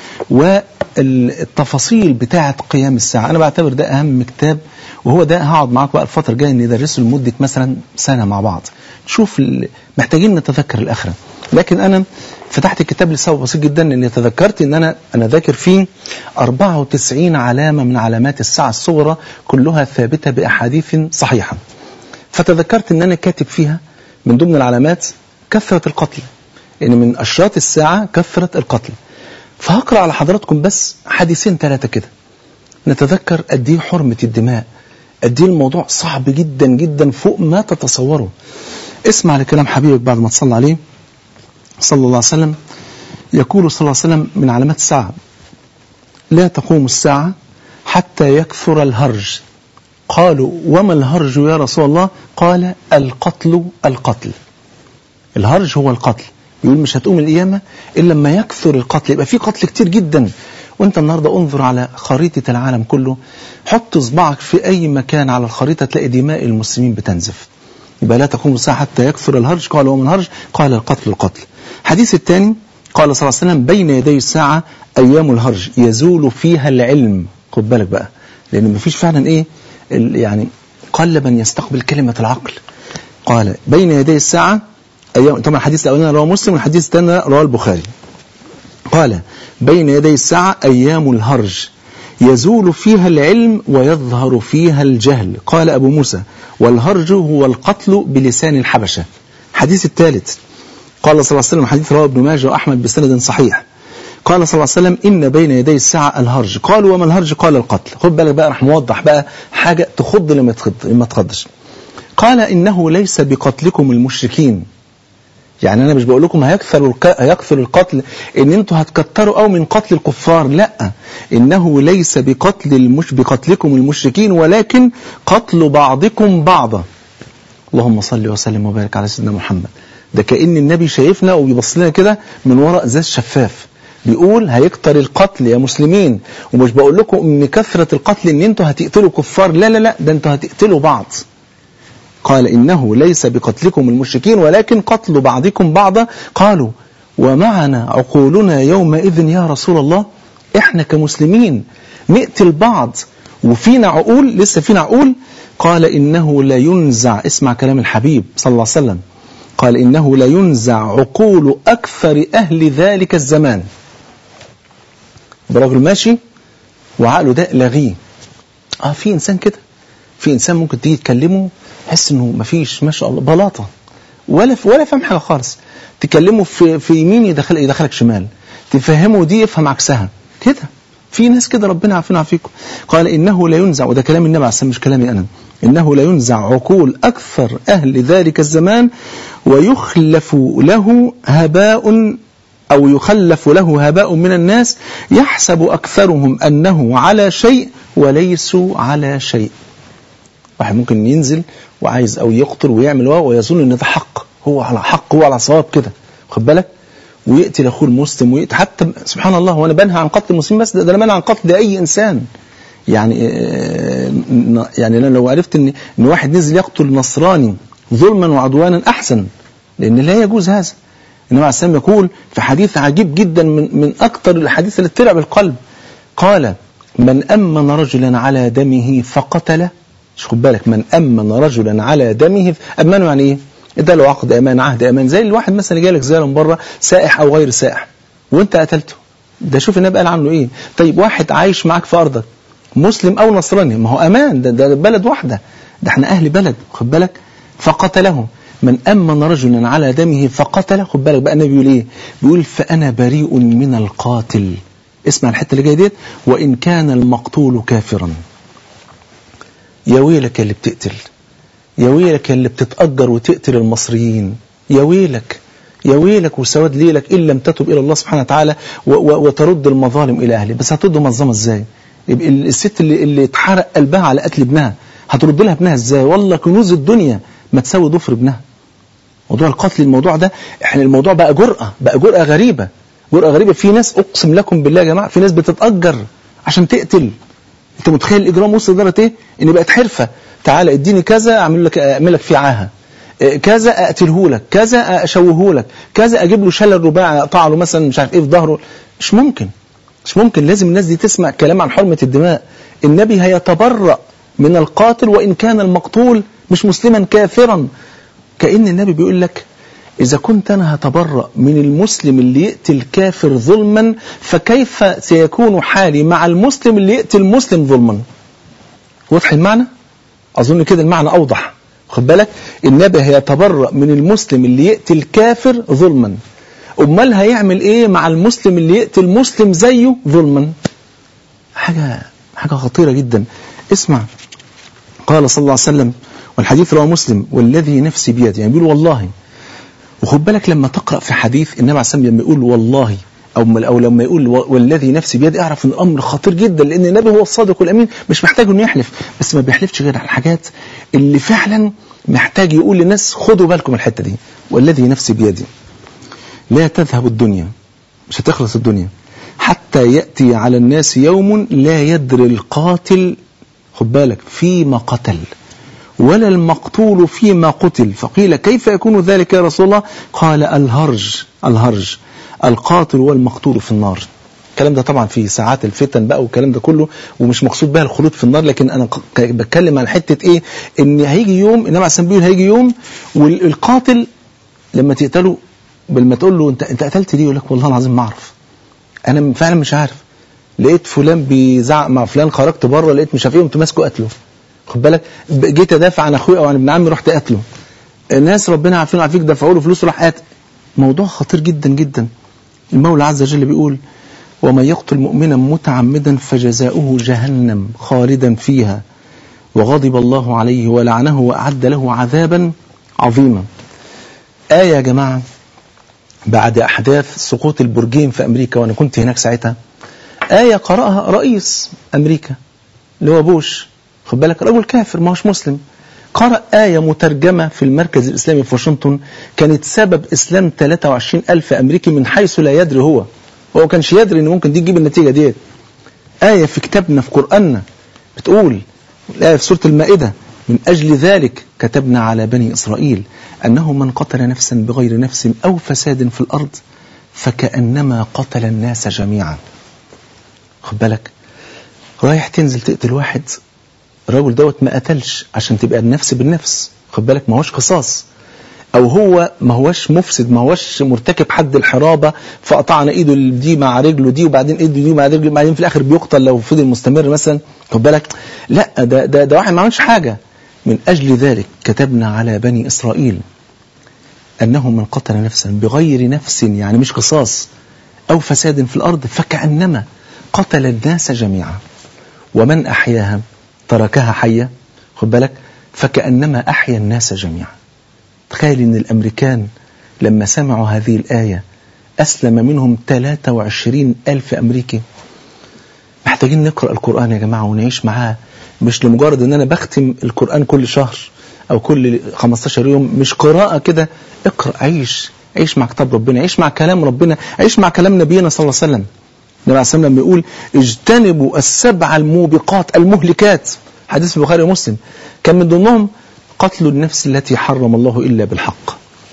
Speaker 2: والتفاصيل بتاعه قيام الساعه انا بعتبر ده اهم كتاب وهو ده هقعد معاك بقى الفتره الجايه ندرسه لمده مثلا سنه مع بعض نشوف ال- محتاجين نتذكر الاخره لكن انا فتحت الكتاب لسبب بسيط جدا اني تذكرت ان انا انا ذاكر فيه 94 علامه من علامات الساعه الصغرى كلها ثابته باحاديث صحيحه فتذكرت ان انا كاتب فيها من ضمن العلامات كثره القتل ان من اشراط الساعه كثره القتل فهقرا على حضراتكم بس حديثين ثلاثه كده نتذكر قد ايه حرمه الدماء قد ايه الموضوع صعب جدا جدا فوق ما تتصوروا اسمع لكلام حبيبك بعد ما تصلى عليه صلى الله عليه وسلم يقول صلى الله عليه وسلم من علامات الساعه لا تقوم الساعه حتى يكثر الهرج قالوا وما الهرج يا رسول الله قال القتل القتل الهرج هو القتل يقول مش هتقوم القيامة إلا لما يكثر القتل يبقى في قتل كتير جدا وانت النهاردة انظر على خريطة العالم كله حط صباعك في أي مكان على الخريطة تلاقي دماء المسلمين بتنزف يبقى لا تقوم الساعة حتى يكثر الهرج قال ومن الهرج قال القتل القتل الحديث الثاني قال صلى الله عليه وسلم بين يدي الساعة أيام الهرج يزول فيها العلم خد بالك بقى لأن مفيش فعلا إيه ال- يعني قل من يستقبل كلمة العقل قال بين يدي الساعة أيام طبعا الحديث الأولاني رواه مسلم والحديث الثاني رواه البخاري قال بين يدي الساعة أيام الهرج يزول فيها العلم ويظهر فيها الجهل قال أبو موسى والهرج هو القتل بلسان الحبشة حديث الثالث قال صلى الله عليه وسلم حديث رواه ابن ماجه وأحمد بسند صحيح قال صلى الله عليه وسلم إن بين يدي الساعة الهرج قالوا وما الهرج قال القتل خد بالك بقى راح موضح بقى حاجة تخض لما تخض لما تخضش قال إنه ليس بقتلكم المشركين يعني انا مش بقول لكم هيكثر الك... هيكثر القتل ان انتوا هتكتروا او من قتل الكفار لا انه ليس بقتل المش... بقتلكم المشركين ولكن قتل بعضكم بعضا اللهم صل وسلم وبارك على سيدنا محمد ده كأن النبي شايفنا وبيبص لنا كده من وراء ازاز شفاف بيقول هيكتر القتل يا مسلمين ومش بقول لكم ان كثرة القتل ان انتوا هتقتلوا كفار لا لا لا ده انتوا هتقتلوا بعض قال إنه ليس بقتلكم المشركين ولكن قتل بعضكم بعضا قالوا ومعنا عقولنا يومئذ يا رسول الله احنا كمسلمين نقتل بعض وفينا عقول لسه فينا عقول قال إنه لا ينزع اسمع كلام الحبيب صلى الله عليه وسلم قال إنه لا ينزع عقول أكثر أهل ذلك الزمان برجل ماشي وعقله ده لغيه اه في انسان كده في انسان ممكن تيجي تكلمه تحس انه مفيش ما شاء الله بلاطه ولا ولا فاهم حاجه خالص تكلمه في في يمين يدخل يدخلك شمال تفهمه دي يفهم عكسها كده في ناس كده ربنا يعافينا ويعافيكم قال انه لا ينزع وده كلام النبي عليه الصلاه مش كلامي انا انه لا ينزع عقول اكثر اهل ذلك الزمان ويخلف له هباء أو يخلف له هباء من الناس يحسب أكثرهم أنه على شيء وليسوا على شيء واحد ممكن ينزل وعايز أو يقتل ويعمل ويظن أن ده حق هو على حق هو على صواب كده خد بالك ويقتل أخوه المسلم ويقتل حتى سبحان الله وأنا بنهى عن قتل المسلمين بس ده, ده أنا بنهى عن قتل أي إنسان يعني يعني أنا لو عرفت إن إن واحد نزل يقتل نصراني ظلما وعدوانا أحسن لأن لا يجوز هذا النبي عليه السلام يقول في حديث عجيب جدا من من أكثر الحديث اللي ترعب القلب قال من أمن رجلا على دمه فقتله مش خد بالك من أمن رجلا على دمه أمنه يعني إيه؟ ده له عقد أمان عهد أمان زي الواحد مثلا جالك زيارة من بره سائح أو غير سائح وأنت قتلته ده شوف النبي قال عنه ايه طيب واحد عايش معاك في ارضك مسلم او نصراني ما هو امان ده, ده بلد واحده ده احنا اهل بلد خد بالك فقتله من امن رجلا على دمه فقتله خد بالك بقى النبي بيقول ايه بيقول فانا بريء من القاتل اسمع الحته اللي جايه ديت وان كان المقتول كافرا يا ويلك يا اللي بتقتل يا ويلك يا اللي بتتأجر وتقتل المصريين يا ويلك يا ويلك وسواد ليلك إن لم تتب إلى الله سبحانه وتعالى و و وترد المظالم إلى أهله بس هترد منظمة إزاي يبقى الست اللي, اللي اتحرق قلبها على قتل ابنها هترد لها ابنها إزاي والله كنوز الدنيا ما تساوي ضفر ابنها موضوع القتل الموضوع ده احنا الموضوع بقى جرأة بقى جرأة غريبة جرأة غريبة في ناس أقسم لكم بالله يا جماعة في ناس بتتأجر عشان تقتل انت متخيل الاجرام وصل لدرجه ايه ان بقت حرفه تعالى اديني كذا اعمل لك اعمل لك فيه عاهه كذا اقتله لك كذا اشوهه لك كذا اجيب له شلل رباعي اقطع له مثلا مش عارف ايه في ظهره مش ممكن مش ممكن لازم الناس دي تسمع كلام عن حرمه الدماء النبي هيتبرأ من القاتل وان كان المقتول مش مسلما كافرا كأن النبي بيقول لك إذا كنت أنا هتبرأ من المسلم اللي يقتل كافر ظلما فكيف سيكون حالي مع المسلم اللي يقتل مسلم ظلما واضح المعنى؟ أظن كده المعنى أوضح خد بالك النبي هيتبرأ من المسلم اللي يقتل كافر ظلما أمال هيعمل إيه مع المسلم اللي يقتل مسلم زيه ظلما حاجة حاجة خطيرة جدا اسمع قال صلى الله عليه وسلم والحديث رواه مسلم والذي نفسي بيده يعني بيقول والله وخد بالك لما تقرأ في حديث النبي عليه الصلاة والسلام لما يقول والله أو, أو لما يقول والذي نفسي بيده اعرف ان الأمر خطير جدا لأن النبي هو الصادق والأمين مش محتاج إنه يحلف بس ما بيحلفش غير على الحاجات اللي فعلا محتاج يقول للناس خدوا بالكم الحتة دي والذي نفسي بيدي لا تذهب الدنيا مش هتخلص الدنيا حتى يأتي على الناس يوم لا يدري القاتل خد بالك فيما قتل ولا المقتول فيما قتل فقيل كيف يكون ذلك يا رسول الله قال الهرج الهرج القاتل والمقتول في النار الكلام ده طبعا في ساعات الفتن بقى والكلام ده كله ومش مقصود بها الخلود في النار لكن انا بتكلم عن حته ايه ان هيجي يوم النبي عليه الصلاه والسلام هيجي يوم والقاتل لما تقتله لما تقول له انت انت قتلت ليه يقول لك والله العظيم ما اعرف انا فعلا مش عارف لقيت فلان بيزعق مع فلان خرجت بره لقيت مش عارف ايه قمت ماسكه قتله خد بالك جيت ادافع عن اخويا او عن ابن عمي رحت قاتله الناس ربنا عارفين عارفيك دفعوا له فلوس وراح قاتل موضوع خطير جدا جدا المولى عز وجل بيقول ومن يقتل مؤمنا متعمدا فجزاؤه جهنم خالدا فيها وغضب الله عليه ولعنه وأعد له عذابا عظيما آية يا جماعة بعد أحداث سقوط البرجين في أمريكا وأنا كنت هناك ساعتها آية قرأها رئيس أمريكا اللي هو بوش خد بالك رجل كافر ما هوش مسلم قرأ آية مترجمة في المركز الإسلامي في واشنطن كانت سبب إسلام 23 ألف أمريكي من حيث لا يدري هو هو كانش يدري إن ممكن دي تجيب النتيجة ديت آية في كتابنا في قرآننا بتقول الآية في سورة المائدة من أجل ذلك كتبنا على بني إسرائيل أنه من قتل نفسا بغير نفس أو فساد في الأرض فكأنما قتل الناس جميعا خد بالك رايح تنزل تقتل واحد الراجل دوت ما قتلش عشان تبقى النفس بالنفس خد بالك ما هوش قصاص او هو ما هوش مفسد ما هوش مرتكب حد الحرابة فقطعنا ايده دي مع رجله دي وبعدين ايده دي مع رجله بعدين في الاخر بيقتل لو فضل مستمر مثلا خد بالك لا ده ده ده واحد ما عملش حاجة من اجل ذلك كتبنا على بني اسرائيل انه من قتل نفسا بغير نفس يعني مش قصاص او فساد في الارض فكأنما قتل الناس جميعا ومن احياها تركها حية خد بالك فكأنما أحيا الناس جميعا تخيل أن الأمريكان لما سمعوا هذه الآية أسلم منهم 23 ألف أمريكي محتاجين نقرأ القرآن يا جماعة ونعيش معاه مش لمجرد أن أنا بختم القرآن كل شهر أو كل 15 يوم مش قراءة كده اقرأ عيش عيش مع كتاب ربنا عيش مع كلام ربنا عيش مع كلام نبينا صلى الله عليه وسلم النبي عليه الصلاة والسلام بيقول اجتنبوا السبع الموبقات المهلكات حديث البخاري ومسلم كان من ضمنهم قتل النفس التي حرم الله إلا بالحق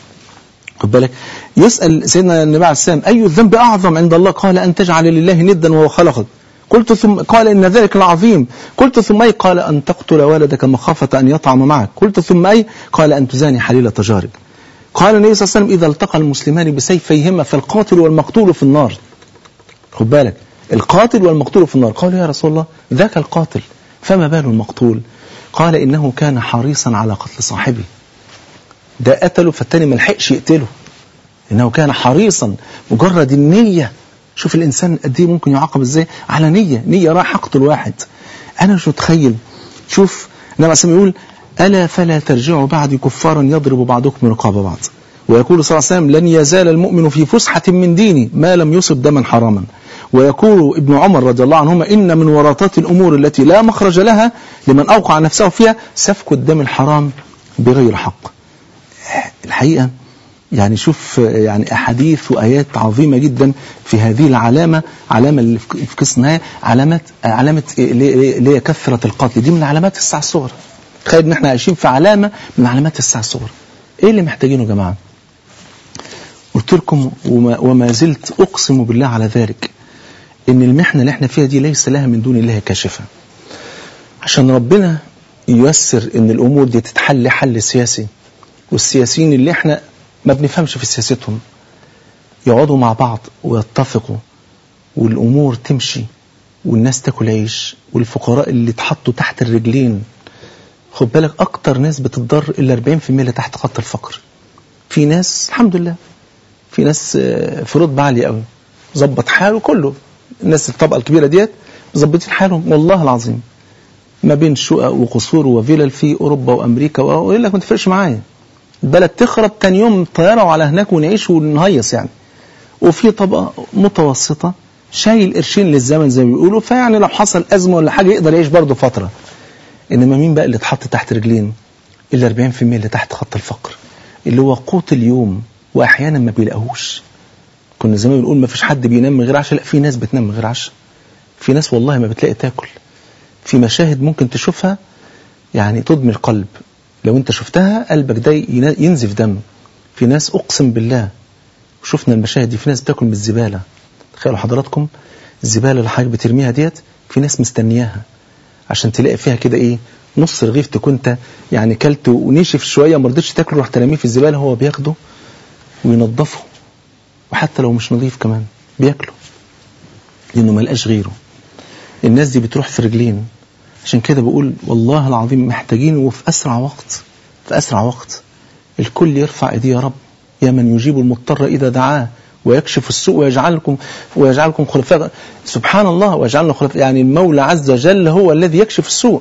Speaker 2: خد بالك يسأل سيدنا النبي عليه السلام أي الذنب أعظم عند الله قال أن تجعل لله ندا وهو خلقك قلت ثم قال إن ذلك العظيم قلت ثم أي قال أن تقتل والدك مخافة أن يطعم معك قلت ثم أي قال أن تزاني حليلة جارك قال النبي صلى الله عليه وسلم إذا التقى المسلمان بسيفيهما فالقاتل والمقتول في النار خد بالك القاتل والمقتول في النار قالوا يا رسول الله ذاك القاتل فما بال المقتول قال إنه كان حريصا على قتل صاحبه ده قتله فالتاني ما لحقش يقتله إنه كان حريصا مجرد النية شوف الإنسان قد ايه ممكن يعاقب إزاي على نية نية راح أقتل واحد أنا مش متخيل شوف النبي عليه يقول ألا فلا ترجعوا بعد كفارا يضرب بعضكم رقاب بعض ويقول صلى الله عليه وسلم لن يزال المؤمن في فسحة من دينه ما لم يصب دما حراما ويقول ابن عمر رضي الله عنهما إن من ورطات الأمور التي لا مخرج لها لمن أوقع نفسه فيها سفك الدم الحرام بغير حق الحقيقة يعني شوف يعني أحاديث وآيات عظيمة جدا في هذه العلامة علامة اللي في قصة النهاية علامة علامة اللي هي كثرة القتل دي من علامات الساعة الصغرى تخيل ان احنا عايشين في علامة من علامات الساعة الصغرى ايه اللي محتاجينه يا جماعة قلت لكم وما, وما زلت أقسم بالله على ذلك ان المحنة اللي احنا فيها دي ليس لها من دون الله كاشفة عشان ربنا ييسر ان الامور دي تتحل حل سياسي والسياسيين اللي احنا ما بنفهمش في سياستهم يقعدوا مع بعض ويتفقوا والامور تمشي والناس تاكل عيش والفقراء اللي اتحطوا تحت الرجلين خد بالك اكتر ناس بتضر الا 40% اللي تحت خط الفقر في ناس الحمد لله في ناس في رتبه عاليه قوي ظبط حاله كله الناس الطبقه الكبيره ديت مظبطين حالهم والله العظيم ما بين شقق وقصور وفلل في اوروبا وامريكا ويقول لك ما تفرقش معايا البلد تخرب تاني يوم طياره وعلى هناك ونعيش ونهيص يعني وفي طبقه متوسطه شايل قرشين للزمن زي ما بيقولوا فيعني لو حصل ازمه ولا حاجه يقدر يعيش برضه فتره انما مين بقى اللي اتحط تحت رجلين الا 40% اللي تحت خط الفقر اللي هو قوت اليوم واحيانا ما بيلاقوهوش كنا زمان بنقول ما فيش حد بينام من غير عشاء لا في ناس بتنام من غير عشاء في ناس والله ما بتلاقي تاكل في مشاهد ممكن تشوفها يعني تضمي القلب لو انت شفتها قلبك ده ينزف دم في ناس اقسم بالله شفنا المشاهد دي في ناس بتاكل من الزباله تخيلوا حضراتكم الزباله اللي حضرتك بترميها ديت في ناس مستنياها عشان تلاقي فيها كده ايه نص رغيف تكون انت يعني كلت ونشف شويه ما رضيتش تاكله رحت ترميه في الزباله هو بياخده وينظفه وحتى لو مش نظيف كمان بياكله لانه ما لقاش غيره الناس دي بتروح في رجلين عشان كده بقول والله العظيم محتاجين وفي اسرع وقت في اسرع وقت الكل يرفع ايديه يا رب يا من يجيب المضطر اذا دعاه ويكشف السوء ويجعلكم ويجعلكم خلفاء سبحان الله ويجعلنا خلفاء يعني المولى عز وجل هو الذي يكشف السوء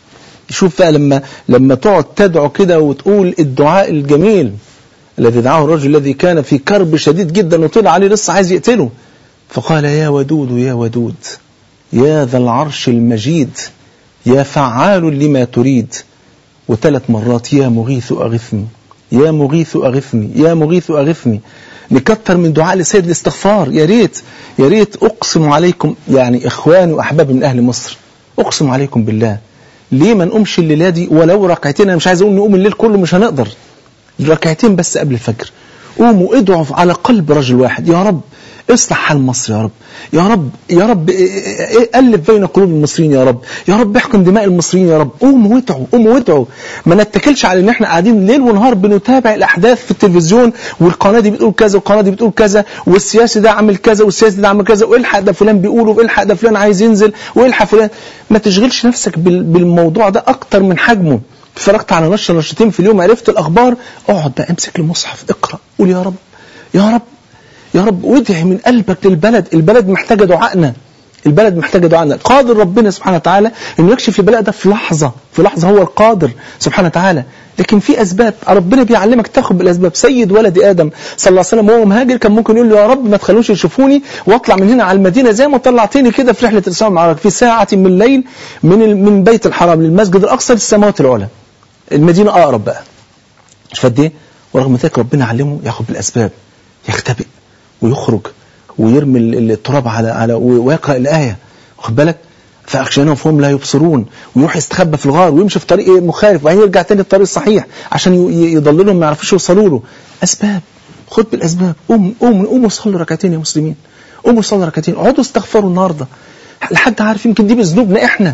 Speaker 2: شوف بقى لما لما تقعد تدعو كده وتقول الدعاء الجميل الذي دعاه الرجل الذي كان في كرب شديد جدا وطلع عليه لسه عايز يقتله فقال يا ودود يا ودود يا ذا العرش المجيد يا فعال لما تريد وثلاث مرات يا مغيث أغثني يا مغيث أغثني يا مغيث أغثني نكتر من دعاء لسيد الاستغفار يا ريت يا ريت أقسم عليكم يعني إخواني وأحبابي من أهل مصر أقسم عليكم بالله ليه ما نقومش الليلة دي ولو ركعتين أنا مش عايز أقول نقوم الليل كله مش هنقدر ركعتين بس قبل الفجر قوموا ادعوا على قلب رجل واحد يا رب اصلح حال مصر يا رب يا رب يا رب ألف بين قلوب المصريين يا رب يا رب احكم دماء المصريين يا رب قوموا وادعوا قوموا وادعوا ما نتكلش على ان احنا قاعدين ليل ونهار بنتابع الاحداث في التلفزيون والقناه دي بتقول كذا والقناه دي بتقول كذا والسياسي ده عامل كذا والسياسي ده عامل كذا والحق ده فلان بيقول والحق ده فلان عايز ينزل والحق فلان ما تشغلش نفسك بالموضوع ده اكتر من حجمه اتفرجت على نشره نشرتين في اليوم عرفت الاخبار اقعد بقى امسك المصحف اقرا قول يا رب يا رب يا رب وادعي من قلبك للبلد البلد محتاجة دعائنا البلد محتاجة دعائنا قادر ربنا سبحانه وتعالى انه يكشف البلاء ده في لحظة في لحظة هو القادر سبحانه وتعالى لكن في اسباب ربنا بيعلمك تاخد بالاسباب سيد ولد ادم صلى الله عليه وسلم وهو مهاجر كان ممكن يقول له يا رب ما تخلوش يشوفوني واطلع من هنا على المدينه زي ما طلعتني كده في رحله الاسراء والمعراج في ساعه من الليل من من بيت الحرام للمسجد الاقصى للسماوات العلى المدينه اقرب بقى مش قد ايه ورغم ذلك ربنا علمه ياخد بالاسباب يختبئ ويخرج ويرمي التراب على على ويقرا الايه واخد بالك فاخشيناهم فهم لا يبصرون ويروح يستخبى في الغار ويمشي في طريق مخالف وبعدين يرجع تاني الطريق الصحيح عشان يضللهم ما يعرفوش يوصلوا له اسباب خد بالاسباب قوم قوم قوموا صلوا ركعتين يا مسلمين قوموا صلوا ركعتين اقعدوا استغفروا النهارده لحد عارف يمكن دي بذنوبنا احنا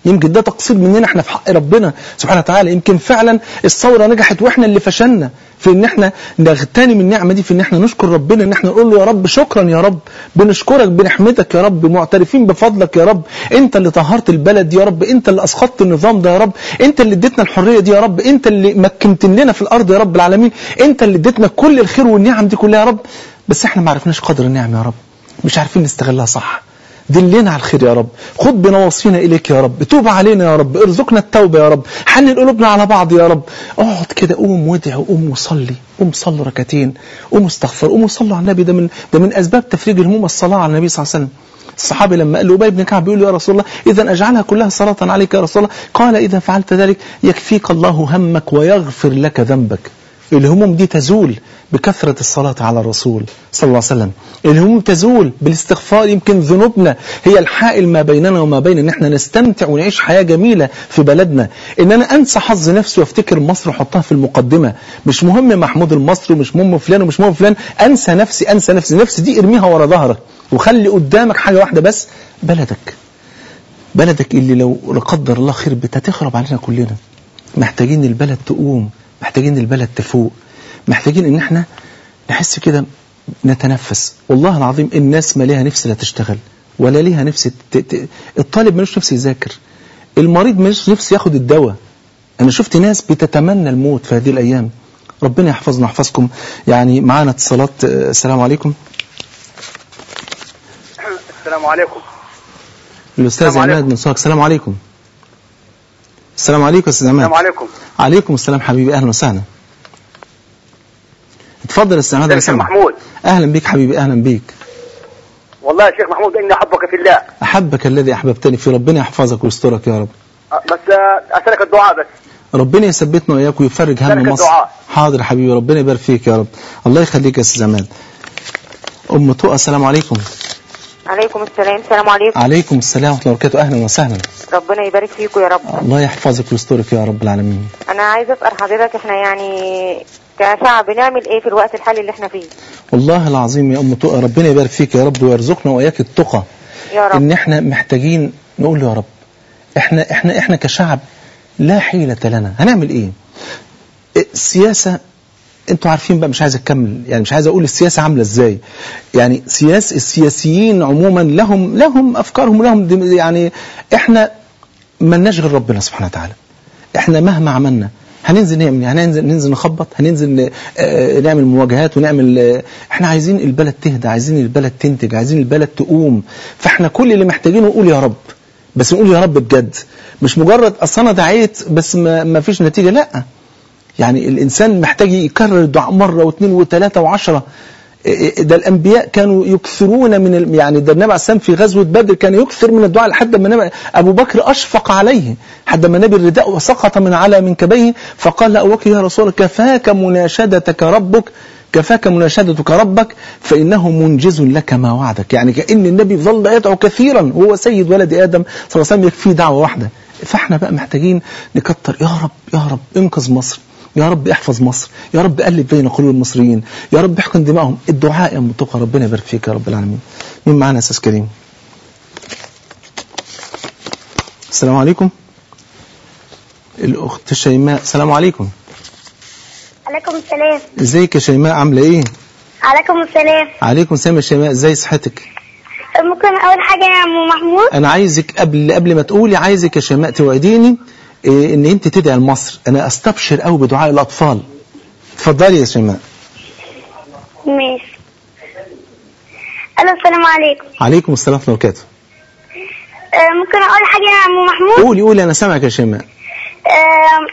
Speaker 2: يمكن ده تقصير مننا احنا في حق ربنا سبحانه وتعالى يمكن فعلا الثوره نجحت واحنا اللي فشلنا في ان احنا نغتنم النعمه دي في ان احنا نشكر ربنا ان احنا نقول له يا رب شكرا يا رب بنشكرك بنحمدك يا رب معترفين بفضلك يا رب انت اللي طهرت البلد دي يا رب انت اللي اسقطت النظام ده يا رب انت اللي اديتنا الحريه دي يا رب انت اللي مكنت لنا في الارض يا رب العالمين انت اللي اديتنا كل الخير والنعم دي كلها يا رب بس احنا ما عرفناش قدر النعمه يا رب مش عارفين نستغلها صح دلنا على الخير يا رب خد بنواصينا إليك يا رب توب علينا يا رب ارزقنا التوبة يا رب حنن قلوبنا على بعض يا رب اقعد كده قوم وادعي وقوم وصلي قوم صلوا ركعتين قوم استغفر قوم صلوا على النبي ده من ده من اسباب تفريج الهموم الصلاه على النبي صلى الله عليه وسلم الصحابي لما قال له ابي بن كعب بيقول له يا رسول الله اذا اجعلها كلها صلاه عليك يا رسول الله قال اذا فعلت ذلك يكفيك الله همك ويغفر لك ذنبك الهموم دي تزول بكثرة الصلاة على الرسول صلى الله عليه وسلم الهموم تزول بالاستغفار يمكن ذنوبنا هي الحائل ما بيننا وما بين ان احنا نستمتع ونعيش حياة جميلة في بلدنا ان انا انسى حظ نفسي وافتكر مصر واحطها في المقدمة مش مهم محمود المصري ومش مهم فلان ومش مهم فلان انسى نفسي انسى نفسي نفسي دي ارميها ورا ظهرك وخلي قدامك حاجة واحدة بس بلدك بلدك اللي لو لا قدر الله خير بت هتخرب علينا كلنا محتاجين البلد تقوم محتاجين البلد تفوق محتاجين ان احنا نحس كده نتنفس والله العظيم الناس ما ليها نفس لا تشتغل ولا ليها نفس ت... ت... الطالب ملوش نفس يذاكر المريض ملوش نفس ياخد الدواء انا شفت ناس بتتمنى الموت في هذه الايام ربنا يحفظنا ويحفظكم يعني معانا اتصالات السلام عليكم
Speaker 3: السلام عليكم
Speaker 2: الاستاذ
Speaker 3: السلام
Speaker 2: عماد
Speaker 3: عليكم.
Speaker 2: من صاغ السلام عليكم السلام عليكم يا استاذ عماد
Speaker 3: السلام عليكم
Speaker 2: عليكم السلام حبيبي اهلا وسهلا اتفضل يا استاذ عماد
Speaker 3: ازيك يا
Speaker 2: أنا
Speaker 3: شيخ
Speaker 2: سامعك.
Speaker 3: محمود
Speaker 2: اهلا بيك حبيبي اهلا بيك
Speaker 3: والله يا شيخ محمود اني احبك في الله
Speaker 2: احبك الذي احببتني في ربنا يحفظك ويسترك يا رب
Speaker 3: أه، بس أه، اسالك الدعاء بس
Speaker 2: ربنا يثبتنا واياك ويفرج هم
Speaker 3: لك
Speaker 2: مصر
Speaker 3: الدعاء.
Speaker 2: حاضر يا حبيبي ربنا يبارك فيك يا رب الله يخليك يا استاذ عماد ام تقى السلام عليكم
Speaker 4: عليكم السلام السلام عليكم
Speaker 2: عليكم السلام ورحمه الله وبركاته اهلا وسهلا
Speaker 4: ربنا يبارك فيكم يا رب
Speaker 2: الله يحفظك ويسترك يا رب العالمين
Speaker 4: انا عايزه اسال حضرتك احنا يعني كشعب نعمل ايه في الوقت الحالي اللي احنا فيه
Speaker 2: والله العظيم يا ام تقى ربنا يبارك فيك يا رب ويرزقنا واياك التقى
Speaker 4: يا رب
Speaker 2: ان احنا محتاجين نقول له يا رب احنا احنا احنا كشعب لا حيلة لنا هنعمل ايه السياسة انتوا عارفين بقى مش عايز اكمل يعني مش عايز اقول السياسة عاملة ازاي يعني سياس السياسيين عموما لهم لهم افكارهم لهم دم- يعني احنا ملناش غير ربنا سبحانه وتعالى احنا مهما عملنا هننزل نعمل يعني هننزل ننزل نخبط هننزل ن- آه، نعمل مواجهات ونعمل آه، احنا عايزين البلد تهدى عايزين البلد تنتج عايزين البلد تقوم فاحنا كل اللي محتاجينه نقول يا رب بس نقول يا رب بجد مش مجرد اصل انا دعيت بس ما, ما فيش نتيجه لا يعني الانسان محتاج يكرر الدعاء مره واثنين وثلاثه وعشره إيه ده الانبياء كانوا يكثرون من ال- يعني ده النبي عليه السلام في غزوه بدر كان يكثر من الدعاء لحد ما النبي ابو بكر اشفق عليه حتى ما نبي الرداء وسقط من على منكبيه فقال ابو بكر يا رسول الله كفاك مناشدتك ربك كفاك مناشدتك ربك فانه منجز لك ما وعدك يعني كان النبي ظل يدعو كثيرا وهو سيد ولد ادم صلى الله عليه وسلم يكفيه دعوه واحده فاحنا بقى محتاجين نكتر يا رب يا رب انقذ مصر يا رب احفظ مصر يا رب ألف بين قلوب المصريين يا رب احقن دماءهم الدعاء يا متقى ربنا يبارك فيك يا رب العالمين مين معانا يا استاذ كريم السلام عليكم الاخت شيماء السلام عليكم
Speaker 5: عليكم السلام
Speaker 2: ازيك يا شيماء عامله ايه
Speaker 5: عليكم السلام
Speaker 2: عليكم السلام يا شيماء ازاي صحتك
Speaker 5: ممكن اول حاجه يا ام محمود
Speaker 2: انا عايزك قبل قبل ما تقولي عايزك يا شيماء توعديني إيه ان انت تدعي لمصر انا استبشر قوي بدعاء الاطفال اتفضلي يا شيماء
Speaker 5: ماشي الو السلام عليكم
Speaker 2: عليكم السلام ورحمه الله وبركاته
Speaker 5: آه، ممكن اقول حاجه يا ام محمود
Speaker 2: قولي قولي انا سامعك يا شيماء
Speaker 5: آه،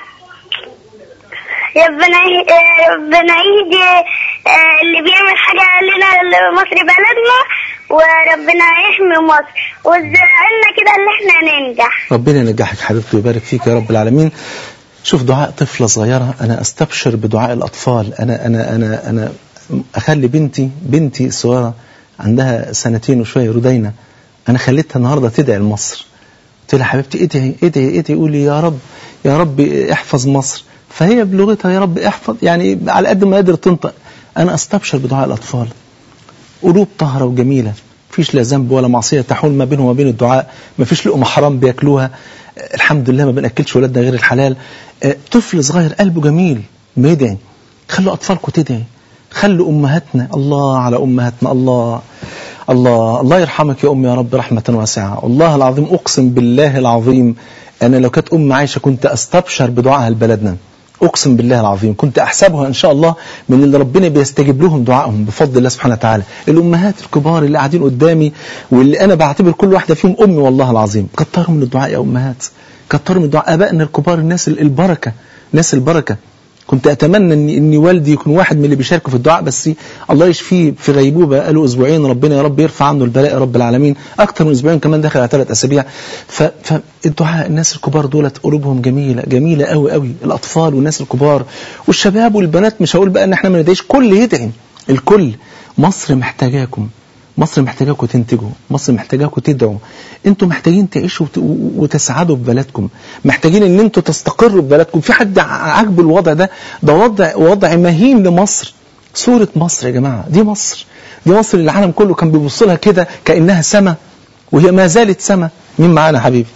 Speaker 5: ربنا يه- آه، ربنا يهدي آه، اللي بيعمل حاجه لنا لمصر بلدنا وربنا يحمي مصر وازعلنا كده اللي احنا ننجح
Speaker 2: ربنا ينجحك حبيبتي ويبارك فيك يا رب العالمين شوف دعاء طفلة صغيرة أنا أستبشر بدعاء الأطفال أنا أنا أنا أنا أخلي بنتي بنتي الصغيرة عندها سنتين وشوية ردينا أنا خليتها النهاردة تدعي لمصر قلت لها حبيبتي ادعي ادعي ادعي قولي يا رب يا رب احفظ مصر فهي بلغتها يا رب احفظ يعني على قد ما قدرت تنطق أنا أستبشر بدعاء الأطفال قلوب طاهرة وجميلة مفيش لا ذنب ولا معصية تحول ما بينهم وما بين الدعاء مفيش لقمة حرام بياكلوها آه، الحمد لله ما بنأكلش ولادنا غير الحلال آه، طفل صغير قلبه جميل ما يدعي خلوا أطفالكم تدعي خلوا أمهاتنا الله على أمهاتنا الله الله الله يرحمك يا أم يا رب رحمة واسعة والله العظيم أقسم بالله العظيم أنا لو كانت أم عايشة كنت أستبشر بدعائها لبلدنا أقسم بالله العظيم كنت أحسبها إن شاء الله من اللي ربنا بيستجيب لهم دعائهم بفضل الله سبحانه وتعالى الأمهات الكبار اللي قاعدين قدامي واللي أنا بعتبر كل واحدة فيهم أمي والله العظيم كتروا من الدعاء يا أمهات كتروا من الدعاء آبائنا الكبار الناس البركة ناس البركة كنت اتمنى ان ان والدي يكون واحد من اللي بيشاركوا في الدعاء بس الله يشفيه في غيبوبه قالوا اسبوعين ربنا يا رب يرفع عنه البلاء يا رب العالمين اكتر من اسبوعين كمان داخل على ثلاث اسابيع ف- فالدعاء الناس الكبار دولت قلوبهم جميله جميله قوي قوي الاطفال والناس الكبار والشباب والبنات مش هقول بقى ان احنا ما ندعيش كل يدعي الكل مصر محتاجاكم مصر محتاجاكم تنتجوا مصر محتاجاكم تدعوا انتوا محتاجين تعيشوا وت- وتسعدوا في بلدكم محتاجين ان انتوا تستقروا في بلدكم في حد ع- عاجبه الوضع ده ده وضع وضع مهين لمصر صورة مصر يا جماعة دي مصر دي مصر اللي العالم كله كان بيبص لها كده كأنها سما وهي ما زالت سما مين معانا يا حبيبي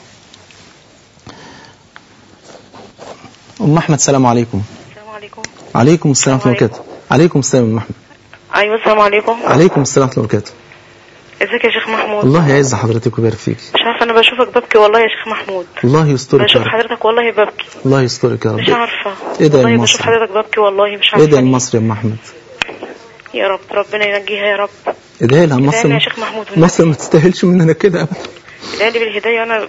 Speaker 2: أم أحمد السلام عليكم
Speaker 6: السلام عليكم
Speaker 2: عليكم السلام ورحمة الله وبركاته عليكم السلام يا أم أحمد
Speaker 6: ايوه السلام عليكم
Speaker 2: عليكم السلام ورحمة الله وبركاته
Speaker 6: ازيك يا شيخ محمود
Speaker 2: الله يعز حضرتك ويبارك فيك
Speaker 6: مش عارفه انا بشوفك ببكي والله يا شيخ محمود
Speaker 2: الله يسترك يا
Speaker 6: بشوف
Speaker 2: رب
Speaker 6: حضرتك والله ببكي
Speaker 2: الله يسترك يا
Speaker 6: مش
Speaker 2: رب
Speaker 6: عارفه
Speaker 2: ادعي
Speaker 6: والله
Speaker 2: لمصر.
Speaker 6: بشوف حضرتك ببكي والله مش عارفه
Speaker 2: ادعي
Speaker 6: ليه.
Speaker 2: لمصر يا ام احمد
Speaker 6: يا رب ربنا ينجيها يا رب
Speaker 2: ادعي لها
Speaker 6: ادعي
Speaker 2: مصر
Speaker 6: لنا يا شيخ محمود
Speaker 2: مصر ما تستاهلش مننا كده ابدا
Speaker 6: ادعي لي بالهدايه انا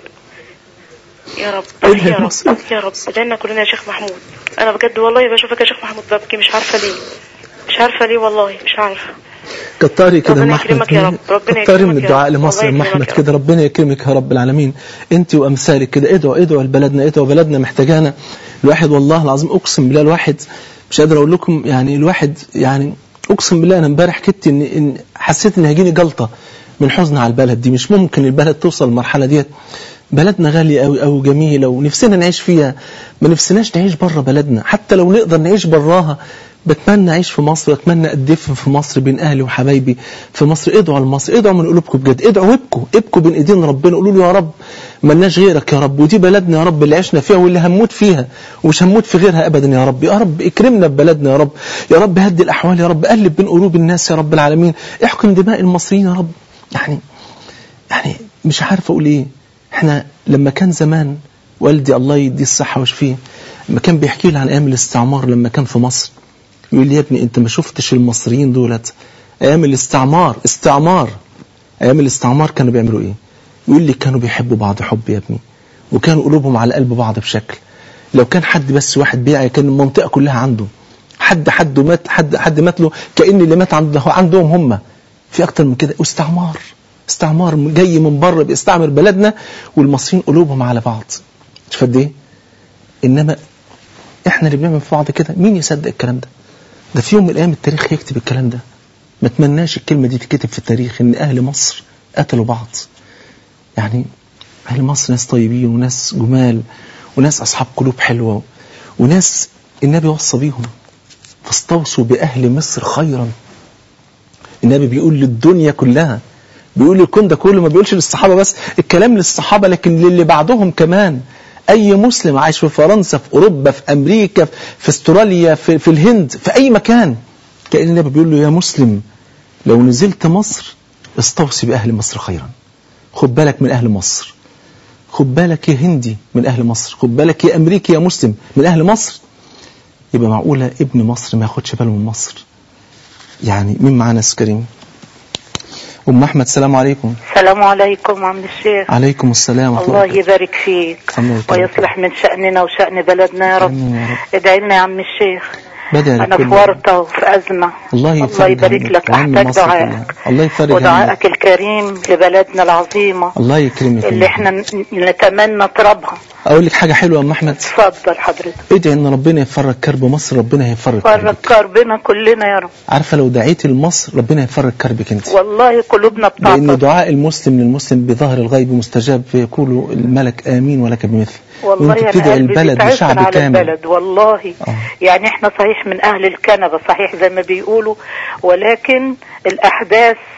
Speaker 6: يا رب
Speaker 2: ادعي
Speaker 6: يا رب
Speaker 2: لمصر.
Speaker 6: يا رب ادعي لنا كلنا يا شيخ محمود انا بجد والله بشوفك يا شيخ محمود ببكي مش عارفه ليه مش عارفه ليه والله مش عارفه
Speaker 2: كتري كده
Speaker 6: ربنا
Speaker 2: يا ام احمد
Speaker 6: يكرمك يا رب، ربنا
Speaker 2: كتري من
Speaker 6: يكرمك يا
Speaker 2: الدعاء
Speaker 6: رب،
Speaker 2: لمصر يا ام
Speaker 6: الله
Speaker 2: احمد
Speaker 6: يكرمك يا
Speaker 2: كده ربنا يكرمك يا رب العالمين انت وامثالك كده ادعوا ادعوا لبلدنا ادعوا بلدنا محتاجانا الواحد والله العظيم اقسم بالله الواحد مش قادر اقول لكم يعني الواحد يعني اقسم بالله انا امبارح كنت ان, إن حسيت ان هيجيني جلطه من حزن على البلد دي مش ممكن البلد توصل للمرحله ديت بلدنا غالية أوي أوي جميلة ونفسنا نعيش فيها ما نفسناش نعيش بره بلدنا حتى لو نقدر نعيش براها بتمنى أعيش في مصر وأتمنى أدفن في مصر بين أهلي وحبايبي في مصر ادعوا لمصر ادعوا من قلوبكم بجد ادعوا وابكوا ابكوا بين إيدين ربنا قولوا له يا رب ملناش غيرك يا رب ودي بلدنا يا رب اللي عشنا فيها واللي هنموت فيها ومش هنموت في غيرها أبدا يا رب يا رب اكرمنا ببلدنا يا رب يا رب هدي الأحوال يا رب قلب بين قلوب الناس يا رب العالمين احكم دماء المصريين يا رب يعني يعني مش عارف اقول ايه احنا لما كان زمان والدي الله يديه الصحه ويشفيه لما كان بيحكي لي عن ايام الاستعمار لما كان في مصر يقول لي يا ابني انت ما شفتش المصريين دولت ايام الاستعمار استعمار ايام الاستعمار كانوا بيعملوا ايه يقول لي كانوا بيحبوا بعض حب يا ابني وكانوا قلوبهم على قلب بعض بشكل لو كان حد بس واحد بيعي كان المنطقه كلها عنده حد حد مات حد حد مات له كأن اللي مات عنده عندهم هم في اكتر من كده واستعمار استعمار جاي من بره بيستعمر بلدنا والمصريين قلوبهم على بعض شوف قد ايه انما احنا اللي بنعمل في بعض كده مين يصدق الكلام ده ده في يوم من الايام التاريخ يكتب الكلام ده ما اتمناش الكلمه دي تتكتب في التاريخ ان اهل مصر قتلوا بعض يعني اهل مصر ناس طيبين وناس جمال وناس اصحاب قلوب حلوه وناس النبي وصى بيهم فاستوصوا باهل مصر خيرا النبي بيقول للدنيا كلها بيقول الكون ده كله ما بيقولش للصحابة بس الكلام للصحابة لكن للي بعدهم كمان أي مسلم عايش في فرنسا في أوروبا في أمريكا في استراليا في, في الهند في أي مكان كأن النبي بيقول له يا مسلم لو نزلت مصر استوصي بأهل مصر خيرا خد بالك من أهل مصر خد بالك يا هندي من أهل مصر خد بالك يا أمريكي يا مسلم من أهل مصر يبقى معقولة ابن مصر ما ياخدش باله من مصر يعني مين معانا يا كريم أم أحمد السلام عليكم
Speaker 7: السلام عليكم عم الشيخ
Speaker 2: عليكم السلام ورحمة
Speaker 7: الله
Speaker 2: وبركاته.
Speaker 7: يبارك فيك
Speaker 2: الله يكرمك.
Speaker 7: ويصلح من شأننا وشأن بلدنا يا رب
Speaker 2: آمين يا رب.
Speaker 7: ادعي لنا يا عم الشيخ
Speaker 2: بدأ
Speaker 7: أنا
Speaker 2: لكل-
Speaker 7: في ورطة وفي أزمة
Speaker 2: الله
Speaker 7: الله
Speaker 2: يفرج
Speaker 7: يبارك
Speaker 2: همك
Speaker 7: لك
Speaker 2: وهم
Speaker 7: أحتاج
Speaker 2: مصر كلها.
Speaker 7: دعائك
Speaker 2: الله يفرج همك
Speaker 7: ودعائك الكريم لبلدنا العظيمة
Speaker 2: الله يكرمك
Speaker 7: اللي
Speaker 2: يا
Speaker 7: احنا ن- نتمنى ترابها
Speaker 2: أقول لك حاجة حلوة يا أم أحمد
Speaker 7: اتفضل حضرتك
Speaker 2: ادعي إن ربنا يفرج كرب مصر ربنا هيفرج
Speaker 7: فرج
Speaker 2: كربك
Speaker 7: كربنا كلنا يا رب
Speaker 2: عارفة لو دعيتي لمصر ربنا يفرج كربك أنت
Speaker 7: والله قلوبنا
Speaker 2: لأن
Speaker 7: بتعطف
Speaker 2: دعاء المسلم للمسلم بظهر الغيب مستجاب فيقول الملك آمين ولك بمثل
Speaker 7: والله
Speaker 2: وانت
Speaker 7: يا
Speaker 2: بتدعي
Speaker 7: قلبي
Speaker 2: البلد
Speaker 7: بيتعثر
Speaker 2: لشعب
Speaker 7: على
Speaker 2: كامل
Speaker 7: البلد والله
Speaker 2: آه.
Speaker 7: يعني احنا صحيح من اهل الكنبة صحيح زي ما بيقولوا ولكن الاحداث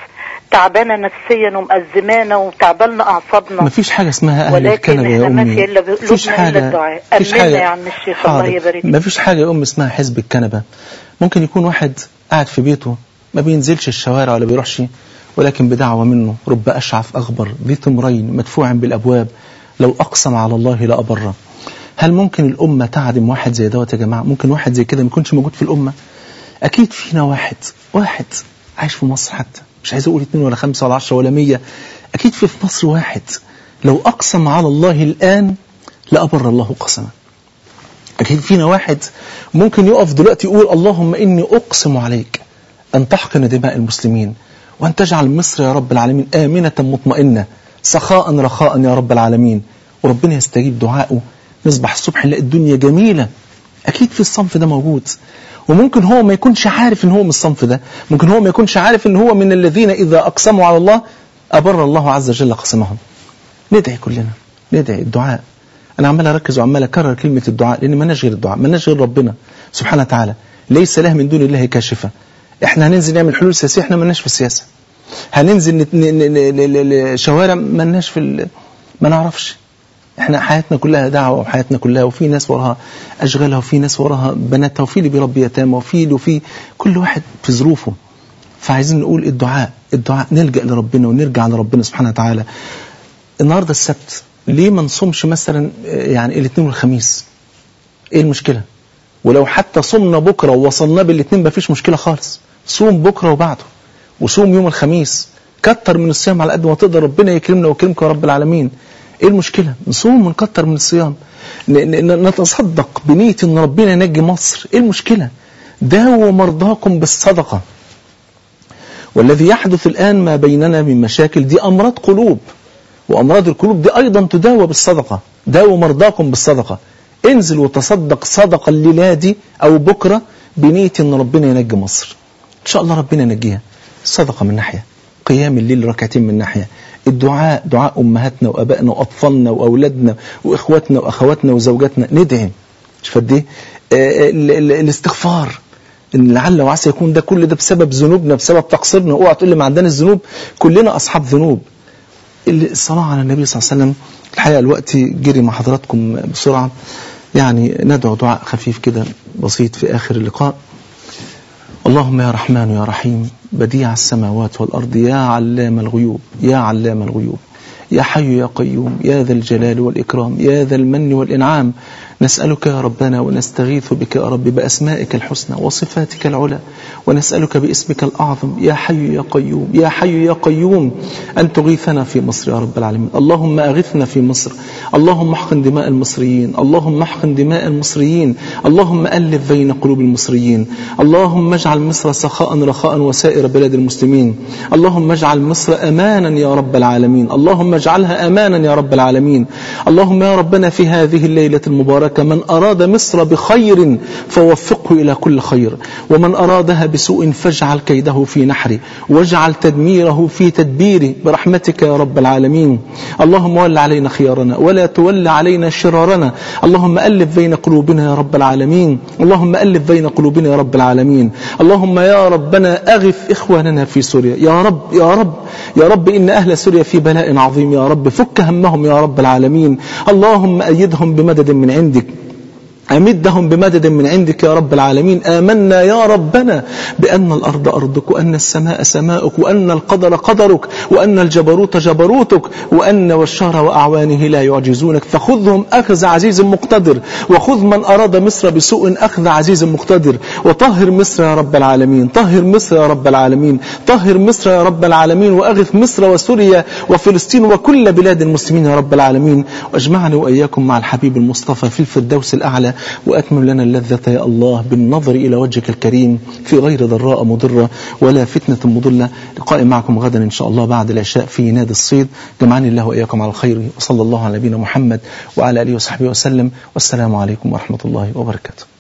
Speaker 7: تعبانه نفسيا ومأزمانه وتعبانه اعصابنا
Speaker 2: مفيش حاجة اسمها أهل
Speaker 7: ولكن
Speaker 2: الكنبة يا
Speaker 7: احنا ما
Speaker 2: أمي
Speaker 7: في الا
Speaker 2: مفيش
Speaker 7: بقلوبنا الا الدعاء امنا يا عم الشيخ الله يبارك فيك.
Speaker 2: مفيش حاجة يا أم اسمها حزب الكنبة ممكن يكون واحد قاعد في بيته ما بينزلش الشوارع ولا بيروحش ولكن بدعوة منه رب أشعث أغبر ذي تمرين مدفوع بالأبواب لو أقسم على الله لأبره هل ممكن الأمة تعدم واحد زي دوت يا جماعة ممكن واحد زي كده ما يكونش موجود في الأمة أكيد فينا واحد واحد عايش في مصر حتى مش عايز أقول اتنين ولا خمسة ولا عشرة ولا مية أكيد في في مصر واحد لو أقسم على الله الآن لأبر الله قسمه أكيد فينا واحد ممكن يقف دلوقتي يقول اللهم إني أقسم عليك أن تحقن دماء المسلمين وأن تجعل مصر يا رب العالمين آمنة مطمئنة سخاء رخاء يا رب العالمين وربنا يستجيب دعائه نصبح الصبح نلاقي الدنيا جميلة أكيد في الصنف ده موجود وممكن هو ما يكونش عارف ان هو من الصنف ده ممكن هو ما يكونش عارف ان هو من الذين إذا أقسموا على الله أبر الله عز وجل قسمهم ندعي كلنا ندعي الدعاء أنا عمال أركز وعمال أكرر كلمة الدعاء لأن ما غير الدعاء ما غير ربنا سبحانه وتعالى ليس له من دون الله كاشفة احنا هننزل نعمل حلول سياسية احنا مالناش في السياسة هننزل نت- ن- ن- ن- ن- شوارع مالناش في ال- ما نعرفش احنا حياتنا كلها دعوة وحياتنا كلها وفي ناس وراها أشغالها وفي ناس وراها بناتها وفي اللي بيربي يتامى وفي اللي وفي كل واحد في ظروفه فعايزين نقول الدعاء الدعاء نلجأ لربنا ونرجع لربنا سبحانه وتعالى النهارده السبت ليه ما نصومش مثلا آه، يعني الاثنين والخميس ايه المشكلة ولو حتى صمنا بكرة ووصلنا بالاثنين ما فيش مشكلة خالص صوم بكرة وبعده وصوم يوم الخميس كتر من الصيام على قد ما تقدر ربنا يكرمنا ويكرمكم يا رب العالمين ايه المشكلة نصوم ونكتر من الصيام ن- ن- نتصدق بنية ان ربنا ينجي مصر ايه المشكلة داووا مرضاكم بالصدقة والذي يحدث الآن ما بيننا من مشاكل دي أمراض قلوب وأمراض القلوب دي أيضا تداوى بالصدقة داووا مرضاكم بالصدقة انزل وتصدق صدقة الليلة دي أو بكرة بنية أن ربنا ينجي مصر إن شاء الله ربنا ينجيها الصدقة من ناحية قيام الليل ركعتين من ناحية الدعاء دعاء أمهاتنا وأبائنا وأطفالنا وأولادنا وإخواتنا وأخواتنا وزوجاتنا ندعي مش قد ايه آه، ال- ال- الاستغفار ان لعل وعسى يكون ده كل ده بسبب ذنوبنا بسبب تقصيرنا اوعى تقول لي ما عندنا الذنوب كلنا اصحاب ذنوب الصلاة على النبي صلى الله عليه وسلم الحقيقة الوقت جري مع حضراتكم بسرعة يعني ندعو دعاء خفيف كده بسيط في آخر اللقاء اللهم يا رحمن يا رحيم بديع السماوات والأرض يا علام الغيوب يا علام الغيوب يا حي يا قيوم يا ذا الجلال والإكرام يا ذا المن والإنعام نسألك يا ربنا ونستغيث بك يا رب بأسمائك الحسنى وصفاتك العلى ونسألك باسمك الأعظم يا حي يا قيوم يا حي يا قيوم أن تغيثنا في مصر يا رب العالمين اللهم أغثنا في مصر اللهم احقن دماء المصريين اللهم احقن دماء المصريين اللهم ألف بين قلوب المصريين اللهم اجعل مصر سخاء رخاء وسائر بلاد المسلمين اللهم اجعل مصر أمانا يا رب العالمين اللهم اجعلها أمانا يا رب العالمين اللهم يا ربنا في هذه الليلة المباركة من أراد مصر بخير فوفقه إلى كل خير ومن أرادها بسوء فاجعل كيده في نحره واجعل تدميره في تدبيره برحمتك يا رب العالمين اللهم ول علينا خيارنا ولا تول علينا شرارنا اللهم ألف بين قلوبنا يا رب العالمين اللهم ألف بين قلوبنا يا رب العالمين اللهم يا ربنا أغث إخواننا في سوريا يا رب يا رب يا رب إن أهل سوريا في بلاء عظيم يا رب فك همهم يا رب العالمين اللهم أيدهم بمدد من عندك أمدهم بمدد من عندك يا رب العالمين آمنا يا ربنا بأن الأرض أرضك وأن السماء سماؤك وأن القدر قدرك وأن الجبروت جبروتك وأن والشهر وأعوانه لا يعجزونك فخذهم أخذ عزيز مقتدر وخذ من أراد مصر بسوء أخذ عزيز مقتدر وطهر مصر يا رب العالمين طهر مصر يا رب العالمين طهر مصر يا رب العالمين وأغث مصر وسوريا وفلسطين وكل بلاد المسلمين يا رب العالمين واجمعني وإياكم مع الحبيب المصطفى في الفردوس الأعلى وأتمم لنا اللذة يا الله بالنظر إلى وجهك الكريم في غير ضراء مضرة ولا فتنة مضلة لقاء معكم غدا إن شاء الله بعد العشاء في نادي الصيد جمعني الله وإياكم على الخير وصلى الله على نبينا محمد وعلى آله وصحبه وسلم والسلام عليكم ورحمة الله وبركاته